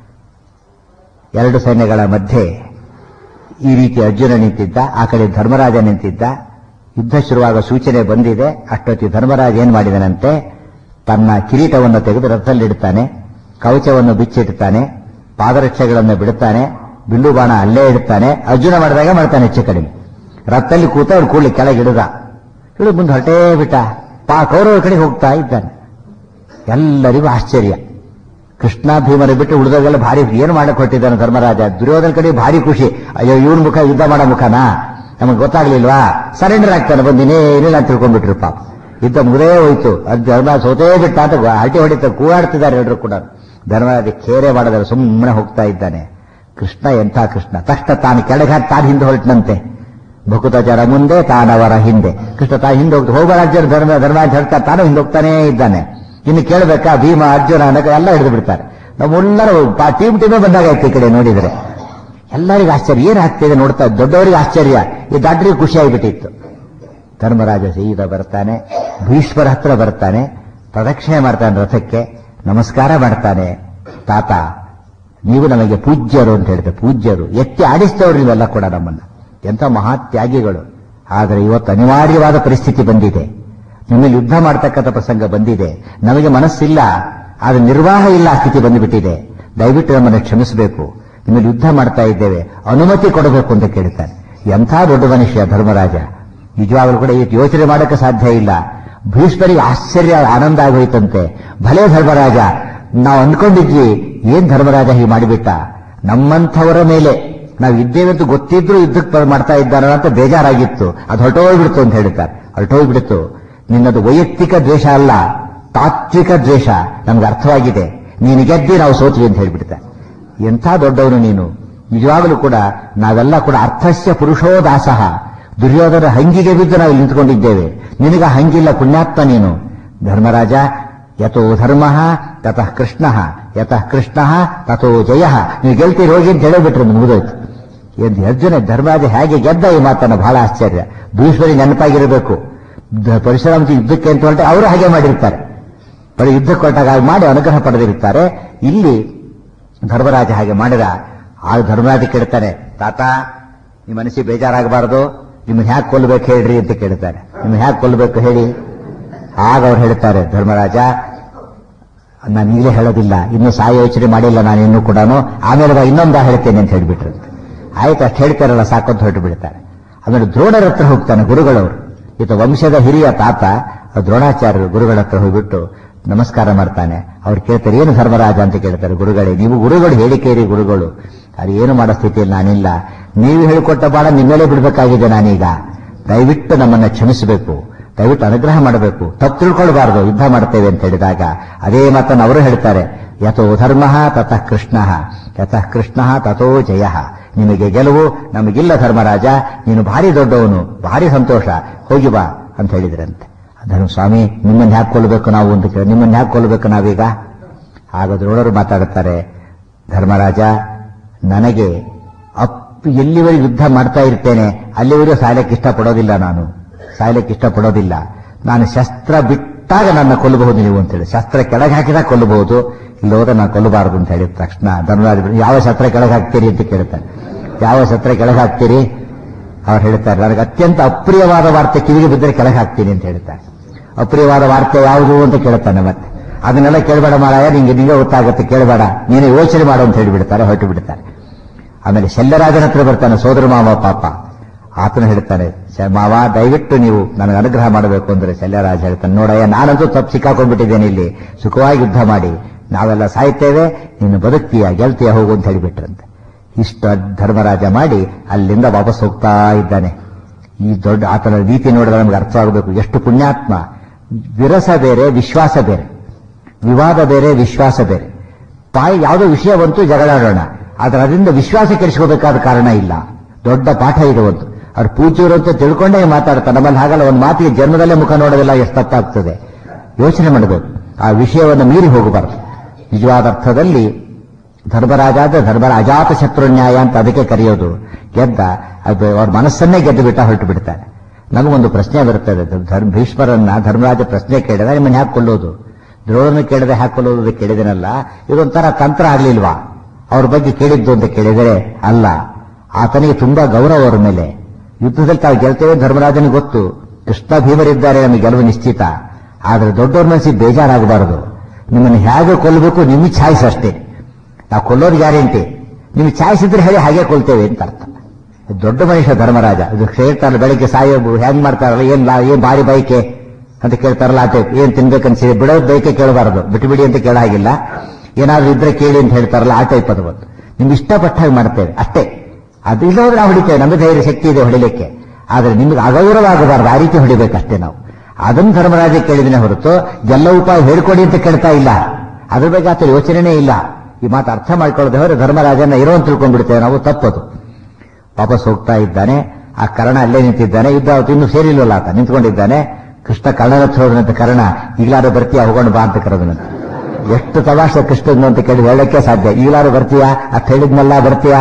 ಎರಡು ಸೈನ್ಯಗಳ ಮಧ್ಯೆ ಈ ರೀತಿ ಅರ್ಜುನ ನಿಂತಿದ್ದ ಆ ಕಡೆ ಧರ್ಮರಾಜ ನಿಂತಿದ್ದ ಯುದ್ಧ ಶುರುವಾಗ ಸೂಚನೆ ಬಂದಿದೆ ಅಷ್ಟೊತ್ತಿ ಧರ್ಮರಾಜ ಏನ್ ಮಾಡಿದನಂತೆ ತನ್ನ ಕಿರೀಟವನ್ನು ತೆಗೆದು ರಥದಲ್ಲಿಡ್ತಾನೆ ಕವಚವನ್ನು ಬಿಚ್ಚಿಡ್ತಾನೆ ಪಾದರಕ್ಷೆಗಳನ್ನು ಬಿಡುತ್ತಾನೆ ಬಿಲ್ಲು ಬಾಣ ಅಲ್ಲೇ ಇಡ್ತಾನೆ ಅರ್ಜುನ ಮಾಡಿದಾಗ ಮಾಡ್ತಾನೆ ಹೆಚ್ಚು ಕಡಿಮೆ ರಥದಲ್ಲಿ ಕೂತ ಅವ್ರು ಕೂಡಲಿ ಕೆಳಗೆ ಇಡದ ಇಳಿದು ಮುಂದೆ ಹೊರಟೇ ಬಿಟ್ಟ ಪಾ ಕೌರವ ಕಡೆ ಹೋಗ್ತಾ ಇದ್ದಾನೆ ಎಲ್ಲರಿಗೂ ಆಶ್ಚರ್ಯ ಕೃಷ್ಣ ಭೀಮರ ಬಿಟ್ಟು ಉಳಿದೋಗೆಲ್ಲ ಭಾರಿ ಏನು ಮಾಡಕ್ ಹೊಟ್ಟಿದ್ದಾನೆ ಧರ್ಮರಾಜ ದುರ್ಯೋಧನ ಕಡೆ ಭಾರಿ ಖುಷಿ ಅಯ್ಯೋ ಇವನ್ ಮುಖ ಯುದ್ಧ ಮಾಡೋ ಮುಖನಾ ನಮಗೆ ಗೊತ್ತಾಗ್ಲಿಲ್ವಾ ಸರೆಂಡರ್ ಆಗ್ತಾನೆ ಬಂದಿನೇ ಏನಿಲ್ಲ ಅಂತ ತಿಳ್ಕೊಂಡ್ಬಿಟ್ರು ಪಾಪ ಯುದ್ಧ ಮುಗದೇ ಹೋಯ್ತು ಅದು ಧರ್ಮರಾಜ ಸೋತೇ ಬಿಟ್ಟ ಅಂತ ಹರಟಿ ಹೊಡಿತ ಕೂಗಾಡ್ತಿದ್ದಾರೆ ಎಲ್ಲರೂ ಕೂಡ ಧರ್ಮರಾಜ ಖೇರೆ ಮಾಡದ್ರೆ ಸುಮ್ಮನೆ ಹೋಗ್ತಾ ಇದ್ದಾನೆ ಕೃಷ್ಣ ಎಂಥ ಕೃಷ್ಣ ತಕ್ಷಣ ತಾನು ಕೆಳಗೆ ಹಾಕಿ ತಾನು ಹಿಂದೆ ಹೊರಟನಂತೆ ಭಕುತ ಜರ ಮುಂದೆ ತಾನವರ ಹಿಂದೆ ಕೃಷ್ಣ ತಾ ಹಿಂದೆ ಹೋಗ್ತಾ ಹೋಗರಾಜ್ಯರ ಧರ್ಮ ಧರ್ಮರಾಜ ಹೇಳ್ತಾ ತಾನು ಹಿಂದೆ ಹೋಗ್ತಾನೇ ಇದ್ದಾನೆ ಇನ್ನು ಕೇಳಬೇಕಾ ಭೀಮ ಅರ್ಜುನ ಅನ್ನಕ ಎಲ್ಲ ಹಿಡಿದು ಬಿಡ್ತಾರೆ ನಮ್ಮೆಲ್ಲರೂ ಟೀಮ್ ಟೀಮೇ ಬಂದಾಗ ಆಯ್ತು ಈ ಕಡೆ ನೋಡಿದ್ರೆ ಎಲ್ಲರಿಗೂ ಆಶ್ಚರ್ಯ ಏನ್ ಆಗ್ತಿದೆ ನೋಡ್ತಾ ದೊಡ್ಡವರಿಗೆ ಆಶ್ಚರ್ಯ ಈ ದಾಟ್ರಿಗೆ ಖುಷಿ ಆಗಿಬಿಟ್ಟಿತ್ತು ಧರ್ಮರಾಜ ಸೀದಾ ಬರ್ತಾನೆ ಭೀಷ್ಮರ ಹತ್ರ ಬರ್ತಾನೆ ಪ್ರದಕ್ಷಿಣೆ ಮಾಡ್ತಾನೆ ರಥಕ್ಕೆ ನಮಸ್ಕಾರ ಮಾಡ್ತಾನೆ ತಾತ ನೀವು ನಮಗೆ ಪೂಜ್ಯರು ಅಂತ ಹೇಳಿದೆ ಪೂಜ್ಯರು ಎತ್ತಿ ಆಡಿಸ್ತವ್ರು ನೀವೆಲ್ಲ ಕೂಡ ನಮ್ಮನ್ನ ಎಂಥ ಮಹಾತ್ಯಾಗಿಗಳು ಆದರೆ ಇವತ್ತು ಅನಿವಾರ್ಯವಾದ ಪರಿಸ್ಥಿತಿ ಬಂದಿದೆ ನಿಮ್ಮಲ್ಲಿ ಯುದ್ಧ ಮಾಡ್ತಕ್ಕಂಥ ಪ್ರಸಂಗ ಬಂದಿದೆ ನಮಗೆ ಮನಸ್ಸಿಲ್ಲ ಆದ್ರೆ ನಿರ್ವಾಹ ಇಲ್ಲ ಆ ಸ್ಥಿತಿ ಬಂದುಬಿಟ್ಟಿದೆ ದಯವಿಟ್ಟು ನಮ್ಮನ್ನು ಕ್ಷಮಿಸಬೇಕು ನಿಮ್ಮಲ್ಲಿ ಯುದ್ಧ ಮಾಡ್ತಾ ಇದ್ದೇವೆ ಅನುಮತಿ ಕೊಡಬೇಕು ಅಂತ ಕೇಳ್ತಾನೆ ಎಂಥ ದೊಡ್ಡ ಮನುಷ್ಯ ಧರ್ಮರಾಜ ನಿಜವಾಗಲೂ ಕೂಡ ಇವತ್ತು ಯೋಚನೆ ಮಾಡಕ್ಕೆ ಸಾಧ್ಯ ಇಲ್ಲ ಭೀಷ್ಮರಿಗೆ ಆಶ್ಚರ್ಯ ಆನಂದ ಆಗೋಯ್ತಂತೆ ಭಲೇ ಧರ್ಮರಾಜ ನಾವು ಅಂದ್ಕೊಂಡಿದ್ವಿ ಏನ್ ಧರ್ಮರಾಜ ಹೀಗೆ ಮಾಡಿಬಿಟ್ಟ ನಮ್ಮಂಥವರ ಮೇಲೆ ನಾವು ಇದ್ದೇವೆ ಅಂತ ಗೊತ್ತಿದ್ರು ಯುದ್ಧಕ್ಕೆ ಮಾಡ್ತಾ ಇದ್ದಾರ ಅಂತ ಬೇಜಾರಾಗಿತ್ತು ಅದು ಹೊರಟೋಗ್ಬಿಡ್ತು ಅಂತ ಹೇಳ್ತಾರೆ ಹೊರಟೋಗ್ಬಿಡ್ತು ನಿನ್ನದು ವೈಯಕ್ತಿಕ ದ್ವೇಷ ಅಲ್ಲ ತಾತ್ವಿಕ ದ್ವೇಷ ನಮ್ಗೆ ಅರ್ಥವಾಗಿದೆ ನೀನು ಗೆದ್ದಿ ನಾವು ಸೋತ್ವಿ ಅಂತ ಹೇಳ್ಬಿಡ್ತಾರೆ ಎಂಥ ದೊಡ್ಡವನು ನೀನು ನಿಜವಾಗಲೂ ಕೂಡ ನಾವೆಲ್ಲ ಕೂಡ ಅರ್ಥಸ್ಯ ಪುರುಷೋ ದಾಸಃ ದುರ್ಯೋಧನ ಹಂಗಿಗೆ ಬಿದ್ದು ನಾವು ಇಲ್ಲಿ ನಿಂತ್ಕೊಂಡಿದ್ದೇವೆ ನಿನಗ ಹಂಗಿಲ್ಲ ಪುಣ್ಯಾತ್ಮ ನೀನು ಧರ್ಮರಾಜ ಯಥೋ ಧರ್ಮ ತತಃ ಕೃಷ್ಣ ಯತಃ ಕೃಷ್ಣ ತಥೋ ಜಯ ನೀವು ಗೆಲ್ತೀರಿ ಹೋಗಿ ಅಂತ ಹೇಳಿಬಿಟ್ರು ಮುಗಿದೋಯ್ತು ಎಂದು ಅರ್ಜುನ ಧರ್ಮರಾಜ ಹೇಗೆ ಗೆದ್ದ ಈ ಮಾತನ್ನ ಬಹಳ ಆಶ್ಚರ್ಯ ಭೀಷ್ಮರಿ ನೆನಪಾಗಿರಬೇಕು ದ- ಪರಶುರಾಮ ಯುದ್ಧಕ್ಕೆ ಅಂತ ಹೊರಟೆ ಅವರು ಹಾಗೆ ಮಾಡಿರ್ತಾರೆ ಬರೀ ಯುದ್ಧಕ್ಕೆ ಹೊರಟಾಗ ಹಾಗೆ ಮಾಡಿ ಅನುಗ್ರಹ ಪಡೆದಿರುತ್ತಾರೆ ಇಲ್ಲಿ ಧರ್ಮರಾಜ ಹಾಗೆ ಮಾಡಿದ ಆಗ ಧರ್ಮರಾಜ ಕೇಳ್ತಾನೆ ತಾತ ನಿಮ್ಮ ಮನಸ್ಸಿಗೆ ಬೇಜಾರಾಗಬಾರದು ನಿಮ್ಮನ್ನ ಹ್ಯಾಕ್ ಕೊಲ್ಲಬೇಕು ಹೇಳ್ರಿ ಅಂತ ಕೇಳ್ತಾನೆ ನಿಮ್ಮನ್ನ ಹ್ಯಾಕ್ ಕೊಲ್ಲಬೇಕು ಹೇಳಿ ಆಗ ಅವ್ರು ಹೇಳ್ತಾರೆ ಧರ್ಮರಾಜ ನಾನು ಈಗಲೇ ಹೇಳೋದಿಲ್ಲ ಇನ್ನು ಸಾಯ ಯೋಚನೆ ಮಾಡಿಲ್ಲ ನಾನು ಇನ್ನೂ ಕೂಡ ಆಮೇಲೆ ಬಾ ಇನ್ನೊಂದ ಹೇಳ್ತೇನೆ ಅಂತ ಹೇಳ್ಬಿಟ್ರಂತೆ ಆಯ್ತು ಅಷ್ಟು ಹೇಳ್ತಾರಲ್ಲ ಸಾಕೊಂತ ಹೊರಟು ಬಿಡ್ತಾರೆ ಆಮೇಲೆ ದ್ರೋಣರ ಹತ್ರ ಹೋಗ್ತಾನೆ ಗುರುಗಳವರು ಈತ ವಂಶದ ಹಿರಿಯ ತಾತ ಆ ದ್ರೋಣಾಚಾರ್ಯರು ಗುರುಗಳ ಹತ್ರ ಹೋಗ್ಬಿಟ್ಟು ನಮಸ್ಕಾರ ಮಾಡ್ತಾನೆ ಅವ್ರು ಕೇಳ್ತಾರೆ ಏನು ಧರ್ಮರಾಜ ಅಂತ ಕೇಳ್ತಾರೆ ಗುರುಗಳೇ ನೀವು ಗುರುಗಳು ಹೇಳಿಕೇರಿ ಗುರುಗಳು ಅದು ಏನು ಮಾಡೋ ಸ್ಥಿತಿಯಲ್ಲಿ ನಾನಿಲ್ಲ ನೀವು ಹೇಳಿಕೊಟ್ಟ ಬಾಳ ನಿಮ್ಮೇಲೆ ಬಿಡಬೇಕಾಗಿದೆ ನಾನೀಗ ದಯವಿಟ್ಟು ನಮ್ಮನ್ನ ಕ್ಷಮಿಸಬೇಕು ದಯವಿಟ್ಟು ಅನುಗ್ರಹ ಮಾಡಬೇಕು ತಪ್ಪು ತಿಳ್ಕೊಳ್ಬಾರ್ದು ಯುದ್ಧ ಮಾಡ್ತೇವೆ ಅಂತ ಹೇಳಿದಾಗ ಅದೇ ಮಾತನ್ನು ಅವರು ಹೇಳ್ತಾರೆ ಯಥೋ ಧರ್ಮ ತತಃ ಕೃಷ್ಣ ಯತಃ ಕೃಷ್ಣ ತಥೋ ಜಯ ನಿಮಗೆ ಗೆಲುವು ನಮಗಿಲ್ಲ ಧರ್ಮರಾಜ ನೀನು ಭಾರಿ ದೊಡ್ಡವನು ಭಾರಿ ಸಂತೋಷ ಹೋಗಿ ಬಾ ಅಂತ ಹೇಳಿದ್ರಂತೆ ಧರ್ಮ ಸ್ವಾಮಿ ನಿಮ್ಮನ್ನ ಹ್ಯಾಕ್ ಕೊಲ್ಲಬೇಕು ನಾವು ಅಂತ ಕೇಳಿ ನಿಮ್ಮನ್ನ ಹ್ಯಾಕ್ ಕೊಲ್ಲಬೇಕು ನಾವೀಗ ಆಗ ದ್ರೋಣರು ಮಾತಾಡುತ್ತಾರೆ ಧರ್ಮರಾಜ ನನಗೆ ಅಪ್ ಎಲ್ಲಿವರೆಗೆ ಯುದ್ಧ ಮಾಡ್ತಾ ಇರ್ತೇನೆ ಅಲ್ಲಿವರೆಗೂ ಸಾಯಲಿಕ್ಕೆ ಇಷ್ಟಪಡೋದಿಲ್ಲ ನಾನು ಸಾಯಲಿಕ್ಕೆ ಇಷ್ಟಪಡೋದಿಲ್ಲ ನಾನು ಶಸ್ತ್ರ ಬಿಟ್ಟಾಗ ನನ್ನ ಕೊಲ್ಲಬಹುದು ನೀವು ಅಂತೇಳಿ ಶಸ್ತ್ರ ಕೆಳಗೆ ಹಾಕಿದಾಗ ಕೊಲ್ಲಬಹುದು ಇಲ್ಲಿ ಹೋದ್ರೆ ನಾನು ಕೊಲ್ಲಬಾರದು ಅಂತ ಹೇಳಿದ ತಕ್ಷಣ ಧರ್ಮರಾಜ ಬಿಟ್ಟು, ಯಾವ ಶಸ್ತ್ರ ಕೆಳಗೆ ಹಾಕ್ತೀರಿ ಅಂತ ಕೇಳ್ತಾರೆ ಯಾವ ಶಸ್ತ್ರ ಕೆಳಗೆ ಹಾಕ್ತೀರಿ ಅವ್ರು ಹೇಳ್ತಾರೆ ನನಗೆ ಅತ್ಯಂತ ಅಪ್ರಿಯವಾದ ವಾರ್ತೆ ಕಿವಿಗೆ ಬಿದ್ದರೆ ಕೆಳಗೆ ಹಾಕ್ತೀನಿ ಅಂತ ಹೇಳ್ತಾರೆ ಅಪ್ರಿಯವಾದ ವಾರ್ತೆ ಯಾವುದು ಅಂತ ಕೇಳ್ತಾನೆ ಮತ್ತೆ ಅದನ್ನೆಲ್ಲ ಕೇಳಬೇಡ ಮಾರಾಯ ನಿಂಗೆ ನಿಂಗೆ ಗೊತ್ತಾಗುತ್ತೆ ಕೇಳಬೇಡ ನೀನು ಯೋಚನೆ ಮಾಡು ಅಂತ ಹೇಳಿಬಿಡ್ತಾರೆ ಹೊರಟು ಬಿಡ್ತಾರೆ ಆಮೇಲೆ ಶಲ್ಯರಾಜನ ಹತ್ರ ಬರ್ತಾನೆ ಸೋದರ ಮಾವ ಪಾಪ ಆತನು ಹೇಳ್ತಾನೆ "ಶ- ಮಾವ ದಯವಿಟ್ಟು ನೀವು ನನಗೆ ಅನುಗ್ರಹ ಮಾಡಬೇಕು ಅಂದ್ರೆ ಶಲ್ಯರಾಜ ಹೇಳ್ತಾನೆ ನೋಡಯ್ಯ ನಾನಂತೂ ತಪ್ಪು ಸಿಕ್ಕಾಕೊಂಡ್ಬಿಟ್ಟಿದ್ದೇನೆ ಇಲ್ಲಿ ಸುಖವಾಗಿ ಯುದ್ಧ ಮಾಡಿ ನಾವೆಲ್ಲ ಸಾಯ್ತೇವೆ ನೀನು ಬದುಕ್ತೀಯ ಗೆಲ್ತೀಯ ಹೋಗು ಅಂತ ಹೇಳಿಬಿಟ್ರಂತೆ ಇಷ್ಟು ಧರ್ಮರಾಜ ಮಾಡಿ ಅಲ್ಲಿಂದ ವಾಪಸ್ ಹೋಗ್ತಾ ಇದ್ದಾನೆ ಈ ದೊಡ್ಡ ಆತನ ರೀತಿ ನೋಡಿದ್ರೆ ನಮ್ಗೆ ಅರ್ಥವಾಗಬೇಕು ಎಷ್ಟು ಪುಣ್ಯಾತ್ಮ ವಿರಸ ಬೇರೆ ವಿಶ್ವಾಸ ಬೇರೆ ವಿವಾದ ಬೇರೆ ವಿಶ್ವಾಸ ಬೇರೆ ತಾಯಿ ಯಾವುದೋ ವಿಷಯ ಬಂತು ಜಗಳಾಡೋಣ ಆದ್ರೆ ಅದರಿಂದ ವಿಶ್ವಾಸ ಕೆಡಿಸ್ಕೋಬೇಕಾದ ಕಾರಣ ಇಲ್ಲ ದೊಡ್ಡ ಪಾಠ ಇದು ಒಂದು ಅವ್ರು ಪೂಜ್ಯರು ಅಂತ ತಿಳ್ಕೊಂಡೇ ಮಾತಾಡ್ತಾರೆ ನಮ್ಮಲ್ಲಿ ಹಾಗಲ್ಲ ಒಂದು ಮಾತಿಗೆ ಜನ್ಮದಲ್ಲೇ ಮುಖ ನೋಡೋದಿಲ್ಲ ಎಷ್ಟು ತಪ್ಪಾಗ್ತದೆ ಯೋಚನೆ ಮಾಡಬೇಕು ಆ ವಿಷಯವನ್ನು ಮೀರಿ ಹೋಗಬಾರದು ನಿಜವಾದ ಅರ್ಥದಲ್ಲಿ ಧರ್ಮರಾಜ ಅಂದ್ರೆ ಧರ್ಮರ ಅಜಾತ ಶತ್ರು ನ್ಯಾಯ ಅಂತ ಅದಕ್ಕೆ ಕರೆಯೋದು ಗೆದ್ದ ಅದು ಅವ್ರ ಮನಸ್ಸನ್ನೇ ಗೆದ್ದು ಬಿಟ್ಟ ಹೊರಟು ಬಿಡ್ತಾರೆ ನಮಗೊಂದು ಪ್ರಶ್ನೆ ಬರುತ್ತದೆ ಧರ್ಮ ಭೀಷ್ಮರನ್ನ ಧರ್ಮರಾಜ ಪ್ರಶ್ನೆ ಕೇಳಿದ ನಿಮ್ಮನ್ನ ಹ್ಯಾಕ್ ಕೊಲ್ಲೋದು ದ್ರೋಣನ ಕೇಳದೆ ಹಾಕೊಳ್ಳೋದು ಕೇಳಿದನಲ್ಲ ಇದೊಂಥರ ತಂತ್ರ ಆಗ್ಲಿಲ್ವಾ ಅವ್ರ ಬಗ್ಗೆ ಕೇಳಿದ್ದು ಅಂತ ಕೇಳಿದರೆ ಅಲ್ಲ ಆತನಿಗೆ ತುಂಬಾ ಗೌರವ ಅವ್ರ ಮೇಲೆ ಯುದ್ಧದಲ್ಲಿ ತಾವು ಗೆಲ್ತೇವೆ ಧರ್ಮರಾಜನಿಗೆ ಗೊತ್ತು ಕೃಷ್ಣ ಭೀಮರಿದ್ದಾರೆ ನಮಗೆ ಗೆಲುವು ನಿಶ್ಚಿತ ಆದ್ರೆ ದೊಡ್ಡವ್ರ ಮನಸ್ಸಿಗೆ ಬೇಜಾರಾಗಬಾರದು ನಿಮ್ಮನ್ನು ಹೇಗೆ ಕೊಲ್ಲಬೇಕು ನಿಮ್ಮ ಚಾಯ್ಸ್ ಅಷ್ಟೇ ನಾವು ಕೊಲ್ಲೋದು ಗ್ಯಾರಂಟಿ ನಿಮ್ಗೆ ಚಾಯ್ಸ್ ಇದ್ರೆ ಹೇಳಿ ಹಾಗೆ ಕೊಲ್ತೇವೆ ಅಂತ ಅರ್ಥ ದೊಡ್ಡ ಮನುಷ್ಯ ಧರ್ಮರಾಜ ಇದು ಹೇಳ್ತಾರಲ್ಲ ಬೆಳಿಗ್ಗೆ ಸಾಯೋಬು ಹೆಂಗ್ ಮಾಡ್ತಾರಲ್ಲ ಏನ್ ಲಾ- ಏನ್ ಭಾರಿ ಬೈಕೆ ಅಂತ ಕೇಳ್ತಾರಲ್ಲ ಆ ಟೈಪ್ ಏನ್ ತಿನ್ಬೇಕನ್ಸಿದೆ ಬಿಡೋದ್ ಬೈಕೆ ಕೇಳಬಾರದು ಬಿಟ್ಟು ಬಿಡಿ ಅಂತ ಕೇಳ ಹಾಗಿಲ್ಲ ಏನಾದ್ರೂ ಇದ್ರೆ ಕೇಳಿ ಅಂತ ಹೇಳ್ತಾರಲ್ಲ ಆ ಟೈಪ್ ಅದು ಒಂದು ನಿಮ್ಗೆ ಇಷ್ಟಪಟ್ಟ ಹಾಗೆ ಮಾಡ್ತೇವೆ ಅಷ್ಟೇ ಅದು ಇಲ್ಲೋದ್ರೆ ನಾವು ಹೊಡಿತೇವೆ ನಮಗೆ ಧೈರ್ಯ ಶಕ್ತಿ ಇದೆ ಹೊಡಿಲಿಕ್ಕೆ ಆದ್ರೆ ನಿಮ್ಗೆ ಅಗೌರವಾಗಬಾರದು ಆ ರೀತಿ ಹೊಡಿಬೇಕಷ್ಟೇ ನಾವು ಅದನ್ನು ಧರ್ಮರಾಜ ಕೇಳಿದ್ರೆ ಹೊರತು ಎಲ್ಲ ಉಪಾಯ ಹೇಳ್ಕೊಡಿ ಅಂತ ಕೇಳ್ತಾ ಇಲ್ಲ ಅದ್ರ ಬಗ್ಗೆ ಆತ ಯೋಚನೆನೇ ಇಲ್ಲ ಈ ಮಾತು ಅರ್ಥ ಮಾಡ್ಕೊಳ್ಳದೆ ಹೋದ್ರೆ ಧರ್ಮರಾಜನ ಇರೋ ಅಂತ ತಿಳ್ಕೊಂಡ್ಬಿಡ್ತೇವೆ ನಾವು ತಪ್ಪದು ವಾಪಸ್ ಹೋಗ್ತಾ ಇದ್ದಾನೆ ಆ ಕರ್ಣ ಅಲ್ಲೇ ನಿಂತಿದ್ದಾನೆ ಯುದ್ಧ ಅವತ್ತು ಇನ್ನೂ ಸೇರಿಲ್ವಲ್ಲ ಆತ ನಿಂತ್ಕೊಂಡಿದ್ದಾನೆ ಕೃಷ್ಣ ಕರ್ಣನ ಹೋದನಂತ ಕರ್ಣ ಈಗಲಾರು ಬರ್ತೀಯಾ ಹೋಗೋಣ ಬಾ ಅಂತ ಕರೆದನಂತೆ ಎಷ್ಟು ತಮಾಷೆ ಕೃಷ್ಣನು ಅಂತ ಕೇಳಿ ಹೇಳಕ್ಕೆ ಸಾಧ್ಯ ಈಗಲಾರು ಬರ್ತೀಯಾ ಅತ್ ಹೇಳಿದ್ನಲ್ಲ ಬರ್ತೀಯಾ